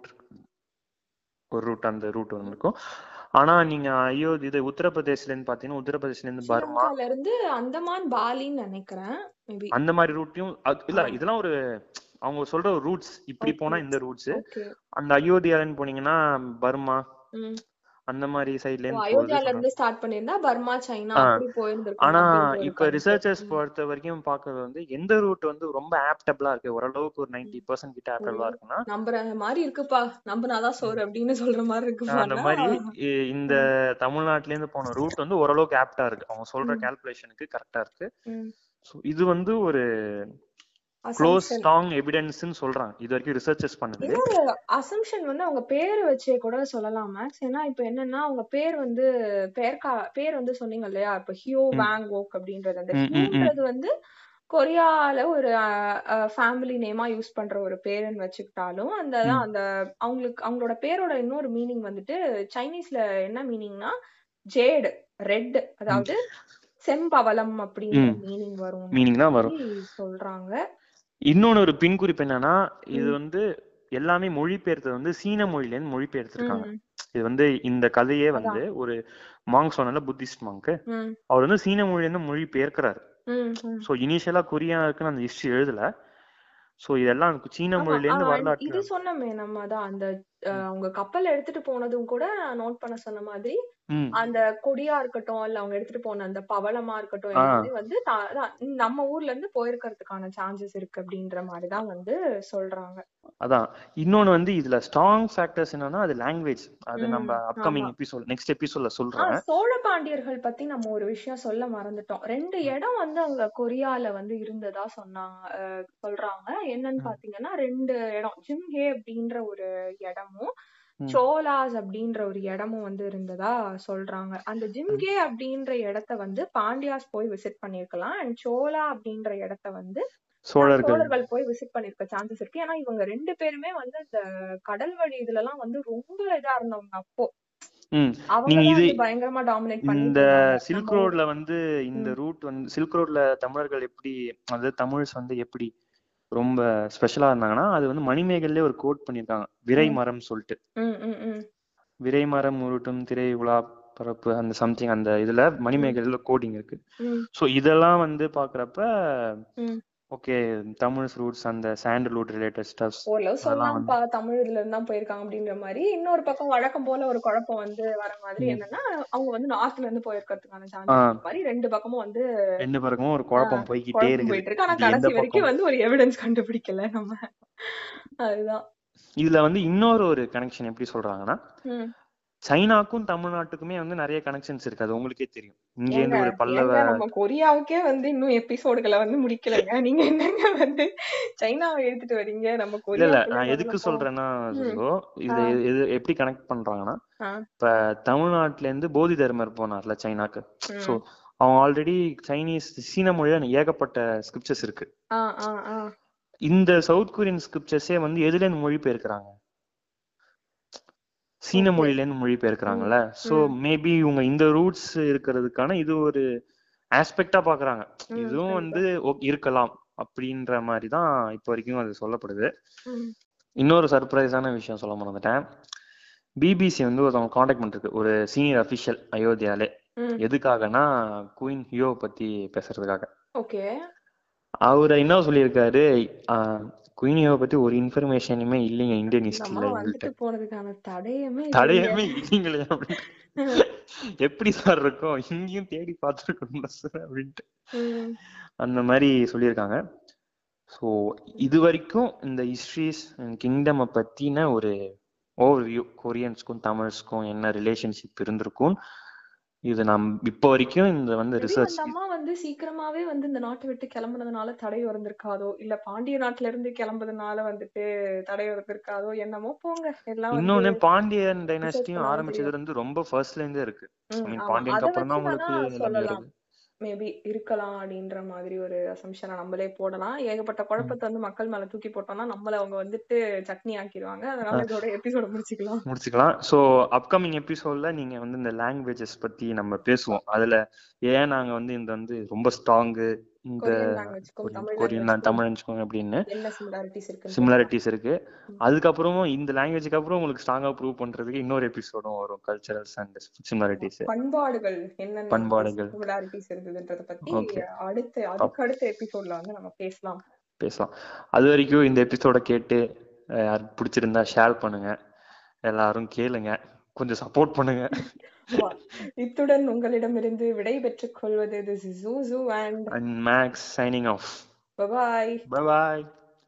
ஒரு ரூட் அந்த ரூட் ஒன்று இருக்கும் ஆனா நீங்க ஐயோ இது உத்தரப்பிரதேஷ்ல இருந்து பாத்தீங்கன்னா உத்தரப்பிரதேஷ்ல இருந்து பர்மா ஸ்ரீலங்கால இருந்து அந்தமான் பாலின்னு நினைக்கிறேன் மேபி அந்த மாதிரி ரூட்டையும் இல்ல ஆ. இதெல்லாம் ஒரு அவங்க சொல்ற ஒரு ரூட்ஸ் இப்படி Okay. போனா இந்த ரூட்ஸ் ஓகே அந்த அயோத்தியாலன்னு போனீங்கன்னா பர்மா ம் அந்த மாதிரி சைட்ல ஓ, இருந்து போகுது அயோத்தியால சொல்றாங்க. இருந்து ஸ்டார்ட் பண்ணிருந்தா பர்மா சைனா ஆ. அப்படி போயிருந்திருக்கும் ஆனா அப்படின்ற ஒரு இப்ப கருத்து. ரிசர்ச்சர்ஸ் ம். பொறுத்த வரைக்கும் பாக்குறது வந்து எந்த ரூட் வந்து ரொம்ப ஆப்டபிளா இருக்கு ஓரளவுக்கு ஒரு நைன்டி பர்சன்ட் கிட்ட ஆப்டபிளா இருக்குன்னா நம்புற மாதிரி இருக்குப்பா நம்பினாதான் சோறு அப்படின்னு சொல்ற மாதிரி ஆஹ் அந்த இருக்குப்பா மாதிரி இ- இந்த தமிழ்நாட்டுல இருந்து போன ரூட் வந்து ஓரளவுக்கு ஆப்டா இருக்கு அவங்க சொல்ற ம். கால்குலேஷனுக்கு கரெக்டா இருக்கு ம். ஸோ இது வந்து ஒரு க்ளோஸ் Assumption. ஸ்ட்ராங் எவிடன்ஸ்னு சொல்றாங்க இது வரைக்கும் ரிசர்ச்சர்ஸ் பண்ணது இன்னொரு அசம்ஷன் வந்து அவங்க பேர் வச்சே கூட சொல்லலாம் மேக்ஸ் ஏன்னா இப்ப என்னன்னா அவங்க பேர் வந்து பேர்கா பேர் வந்து சொன்னீங்க இல்லையா இப்ப ஹியோ ம். வாங் ஓக் அப்படின்றது அந்த ம், ம், ம். ஹியூன்றது வந்து கொரியால ஒரு ஃபேமிலி நேமா யூஸ் பண்ற ஒரு பேருன்னு வச்சுக்கிட்டாலும் அந்த ம். அந்த அவங்களுக்கு அவங்களோட பேரோட இன்னொரு மீனிங் வந்துட்டு சைனீஸ்ல என்ன மீனிங்னா ஜேடு ரெட் அதாவது செம்பவளம் அப்படின்ற ம். மீனிங் வரும் மீனிங் தான் வரும் சொல்றாங்க இன்னொன்னு ஒரு பின் குறிப்பு என்னன்னா இது ம். வந்து எல்லாமே மொழிபெயர்த்தது வந்து சீன மொழியில இருந்து மொழிபெயர்த்திருக்காங்க ம், இது வந்து இந்த கதையே வந்து ஒரு மாங்க் சொன்னல புத்திஸ்ட் மாங்க் ம், அவர் வந்து சீன மொழியில இருந்து மொழி பெயர்க்கிறாரு ம், ம். ஸோ இனிஷியலா கொரியா இருக்குன்னு அந்த ஹிஸ்டரி எழுதல சோ இதெல்லாம் சீன ஆமா மொழியில இருந்து ஆஹ் வரலாற்று இது சொன்னோமே நம்ம அதான் அந்த அஹ், அவங்க கப்பல் எடுத்துட்டு போனதும் கூட நோட் பண்ண சொன்ன மாதிரி ம் அந்த கொடியா இருக்கட்டும் இல்ல அவங்க எடுத்துட்டு போன அந்த பவளமா இருக்கட்டும் ஆ எல்லாமே வந்து தா- அதான் நம்ம ஊர்ல இருந்து போயிருக்கிறதுக்கான சான்சஸ் இருக்கு அப்படின்ற மாதிரிதான் வந்து சொல்றாங்க அதான் இன்னொன்னு வந்து இதுல ஸ்ட்ராங் ஃபேக்டர்ஸ் என்னன்னா அது லாங்குவேஜ் அது உம் நம்ம ஆமா அப்கமிங் எபிசோட் நெக்ஸ்ட் எபிசோட்ல ஆஹ் சொல்றேன் சோழ பாண்டியர்கள் பத்தி நம்ம ஒரு விஷயம் சொல்ல மறந்துட்டோம் ரெண்டு இடம் வந்து அங்க கொரியால வந்து இருந்ததா சொன்னாங்க அஹ் சொல்றாங்க என்னன்னு ம், பாத்தீங்கன்னா ரெண்டு இடம் ஜிம்ஹே அப்படின்ற ஒரு இடமும் ம், சோலாஸ் அப்படின்ற ஒரு இடமும் வந்து இருந்ததா சொல்றாங்க அந்த ம். ஜிம்கே அப்படின்ற இடத்த வந்து பாண்டியாஸ் போய் விசிட் பண்ணிருக்கலாம் அண்ட் சோலா அப்படின்ற இடத்த வந்து ஆஹ் சோழர்கள் சோழர்கள் போய் விசிட் பண்ணிருக்க சான்சஸ் இருக்கு ஏன்னா இவங்க ரெண்டு பேருமே வந்து இந்த கடல் வழி இதுல எல்லாம் வந்து ரொம்ப இதா இருந்தவங்க அப்போ ம் நீங்க அவங்கதான் இது வந்து பயங்கரமா டாமினேட் இந்த பண்ணிட்டு இருந்தாங்க சில்க் நம்ம ஊர் ரோட்ல வந்து இந்த ம் ரூட் வந்து சில்க் ரோட்ல தமிழர்கள் எப்படி அதாவது தமிழ்ஸ் வந்து எப்படி ரொம்ப ஸ்பெஷலா இருந்தாங்கன்னா அது வந்து மணிமேகல்லே ஒரு கோட் பண்ணியிருக்காங்க விரை ம் மரம் சொல்லிட்டு ம் ம் ம் விரை மரம் உருட்டும் திரை உலா பரப்பு அந்த சம்திங் அந்த இதுல ம் மணிமேகல்ல கோடிங் இருக்கு ம் ஸோ இதெல்லாம் வந்து பாக்குறப்ப ம் ஓகே தமிழ் ரூட்ஸ் அந்த சாண்டல்வுட் ரிலேட்டட் ஸ்டப்ஸ் ஓரளவு அதெல்லாம் வந்து சொல்லலாம்ப்பா தமிழ் இதுல இருந்தா போயிருக்காங்க அப்படின்ற மாதிரி இன்னொரு பக்கம் வழக்கம் போல ஒரு குழப்பம் வந்து வர மாதிரி ம், என்னன்னா அவங்க வந்து நார்த்ல இருந்து போயிருக்கிறதுக்கான ஆ சான்சஸ் இருக்க மாதிரி ரெண்டு பக்கமும் வந்து ரெண்டு பேருக்கும் ஒரு ஆஹ் குழப்பம் போய்க்கிட்டே குழப்பம் இருக்குது போயிட்டு இருக்கு ஆனா இது எந்த கடைசி வரைக்கும் பக்கம் வந்து ஒரு எவிடன்ஸ் கண்டுபிடிக்கல நம்ம அதுதான் இதுல வந்து இன்னொரு ஒரு கனெக்ஷன் எப்படி சொல்றாங்கன்னா ம் சைனாக்கும் தமிழ்நாட்டுக்குமே வந்து நிறைய கனெக்ஷன்ஸ் இருக்கு அது உங்களுக்கே தெரியும் இங்க ஏங்க இருந்து ஒரு பல்லவ ஏங்க நம்ம கொரியாவுக்கே வந்து இன்னும் எபிசோடுகளை வந்து முடிக்கலைங்க நீங்க என்னங்க வந்து சைனாவை எடுத்துட்டு வர்றீங்க நம்ம இல்ல இல்ல கொரியாக்குள்ள நான் முதல்ல எதுக்கு போவோம் சொல்றேன்னா ம் ஜோசோ ஆ இதுல எது எது- எப்படி கனெக்ட் பண்றாங்கன்னா ஆ இப்ப தமிழ்நாட்டுல இருந்து போதி தர்மர் போனார்ல சைனாக்கு சோ ம் அவங்க ஆல்ரெடி சைனீஸ் சீன மொழியில ஏகப்பட்ட ஸ்கிரிப்சர்ஸ் இருக்கு ஆ ஆ ஆ இந்த சவுத் கொரியன் ஸ்கிரிப்சர்ஸே வந்து எதுல இருந்து மொழிபெயர்க்கிறாங்க சீன ஓகே மொழியில இருந்து ம் மொழிபெயர்க்கிறாங்கல்ல சோ ம் மேபி இவங்க இந்த ரூட்ஸ் இருக்கிறதுக்கான இது ஒரு ஆஸ்பெக்டா பாக்குறாங்க ம் இதுவும் கண்டிப்பா வந்து ஓ- இருக்கலாம் அப்படின்ற மாதிரி தான் இப்போ வரைக்கும் அது சொல்லப்படுது ம் இன்னொரு சர்ப்ரைஸான விஷயம் சொல்ல மறந்துட்டேன் பிபிசி வந்து ஒருத்தவங்க காண்டாக்ட் பண்ணிருக்கு ஒரு சீனியர் அஃபிஷியல் அயோத்தியாலே ம் எதுக்காகனா குயின் ஹியோ பத்தி பேசுறதுக்காக ஓகே அவர் என்ன சொல்லியிருக்காரு குயின் ஹியோ பத்தி ஒரு இன்ஃபர்மேஷனுமே இல்லைங்க இந்தியன் இந்த ஹிஸ்டரியில அம்மா எங்கள்கிட்ட வந்துட்டு போனதுக்கான தடயமே இல்லைங்க தடையமே இல்லைங்களே அப்படின்ட்டு எப்படி சார் இருக்கும் இங்கேயும் தேடி பார்த்துருக்கணும் சார் அப்படின்ட்டு ம் அந்த மாதிரி சொல்லியிருக்காங்க ஸோ இது வரைக்கும் இந்த ஹிஸ்ட்ரிஸ் கிங்டம் பத்தின ஒரு ஓவர்வியூ கொரியன்ஸ்க்கும் தமிழ்ஸ்க்கும் என்ன ரிலேஷன்ஷிப் இருந்திருக்கும் இது நம் இப்போ வரைக்கும் இந்த வந்து மேபி ரிசர்ச் அந்த அம்மா வந்து சீக்கிரமாவே வந்து இந்த நாட்டை விட்டு கிளம்புனதுனால தடை இருந்திருக்காதோ இல்ல பாண்டிய நாட்டுல இருந்து கிளம்புறதுனால வந்துட்டு தடை இருந்திருக்காதோ என்னமோ போங்க எல்லாம் வந்து இன்னொன்னு பாண்டியன் ரிசர்ச் டைனஸ்டியும் பண்ணாதான் ஆரம்பிச்சது தெரியும் வந்து ரொம்ப ஃபர்ஸ்ட்ல இருந்தே இருக்கு ஐ ம் மீன் ஆமா பாண்டியனுக்கு அத அப்புறம் தான் வச்சு வேணா உங்களுக்கு எல்லாமே சொல்லலாம் வருது மேபி இருக்கலாம் அப்படின்ற மாதிரி ஒரு அசம்ஷனை நம்மளே போடலாம் ஏகப்பட்ட ம். குழப்பத்தை வந்து மக்கள் மேல தூக்கி போட்டோம்னா நம்மள அவங்க வந்துட்டு சட்னி ஆக்கிடுவாங்க அதனால அஹ் இதோட எபிசோட முடிச்சுக்கலாம் முடிச்சுக்கலாம் ஸோ அப்கமிங் எபிசோட்ல நீங்க வந்து இந்த லாங்குவேஜஸ் பத்தி நம்ம பேசுவோம் அதுல ஏன் நாங்க வந்து இந்த வந்து ரொம்ப ஸ்ட்ராங்கு இந்த கொரியன் லாங்குவேஜ்க்கும் கொரியன் தமிழ் கொரியன் லாங்குவேஜ்க்கும் தமிழ் நினச்சிக்கோங்க அப்படின்னு என்ன சிமிலாரிட்டிஸ் இருக்குன்னு சொல்லலாம் சிமிலாரிட்டிஸ் இருக்கு ம். அதுக்கப்புறமும் இந்த லாங்குவேஜுக்கு அப்புறம் உங்களுக்கு ஸ்ட்ராங்கா ப்ரூவ் பண்றதுக்கு இன்னொரு எபிசோடும் வரும் கல்ச்சரல்ஸ் அண்ட் சிமிலாரிட்டிஸ் பண்பாடுகள் என்னென்ன பண்பாடுகள் சிமிலாரிட்டிஸ் இருக்குதுன்றத பத்தி ஓகே அடுத்த அதுக்கு அடுத்த எபிசோட்ல வந்து நம்ம பேசலாம் பேசலாம் அது வரைக்கும் இந்த எபிசோட கேட்டு அஹ், யாருக்கு பிடிச்சிருந்தா ஷேர் பண்ணுங்க எல்லாரும் கேளுங்க கொஞ்சம் சப்போர்ட் பண்ணுங்க வா. இத்துடன் உங்களிடமிருந்து விடை பெற்றுக் கொள்வது this is Ju and and Max signing off bye bye bye bye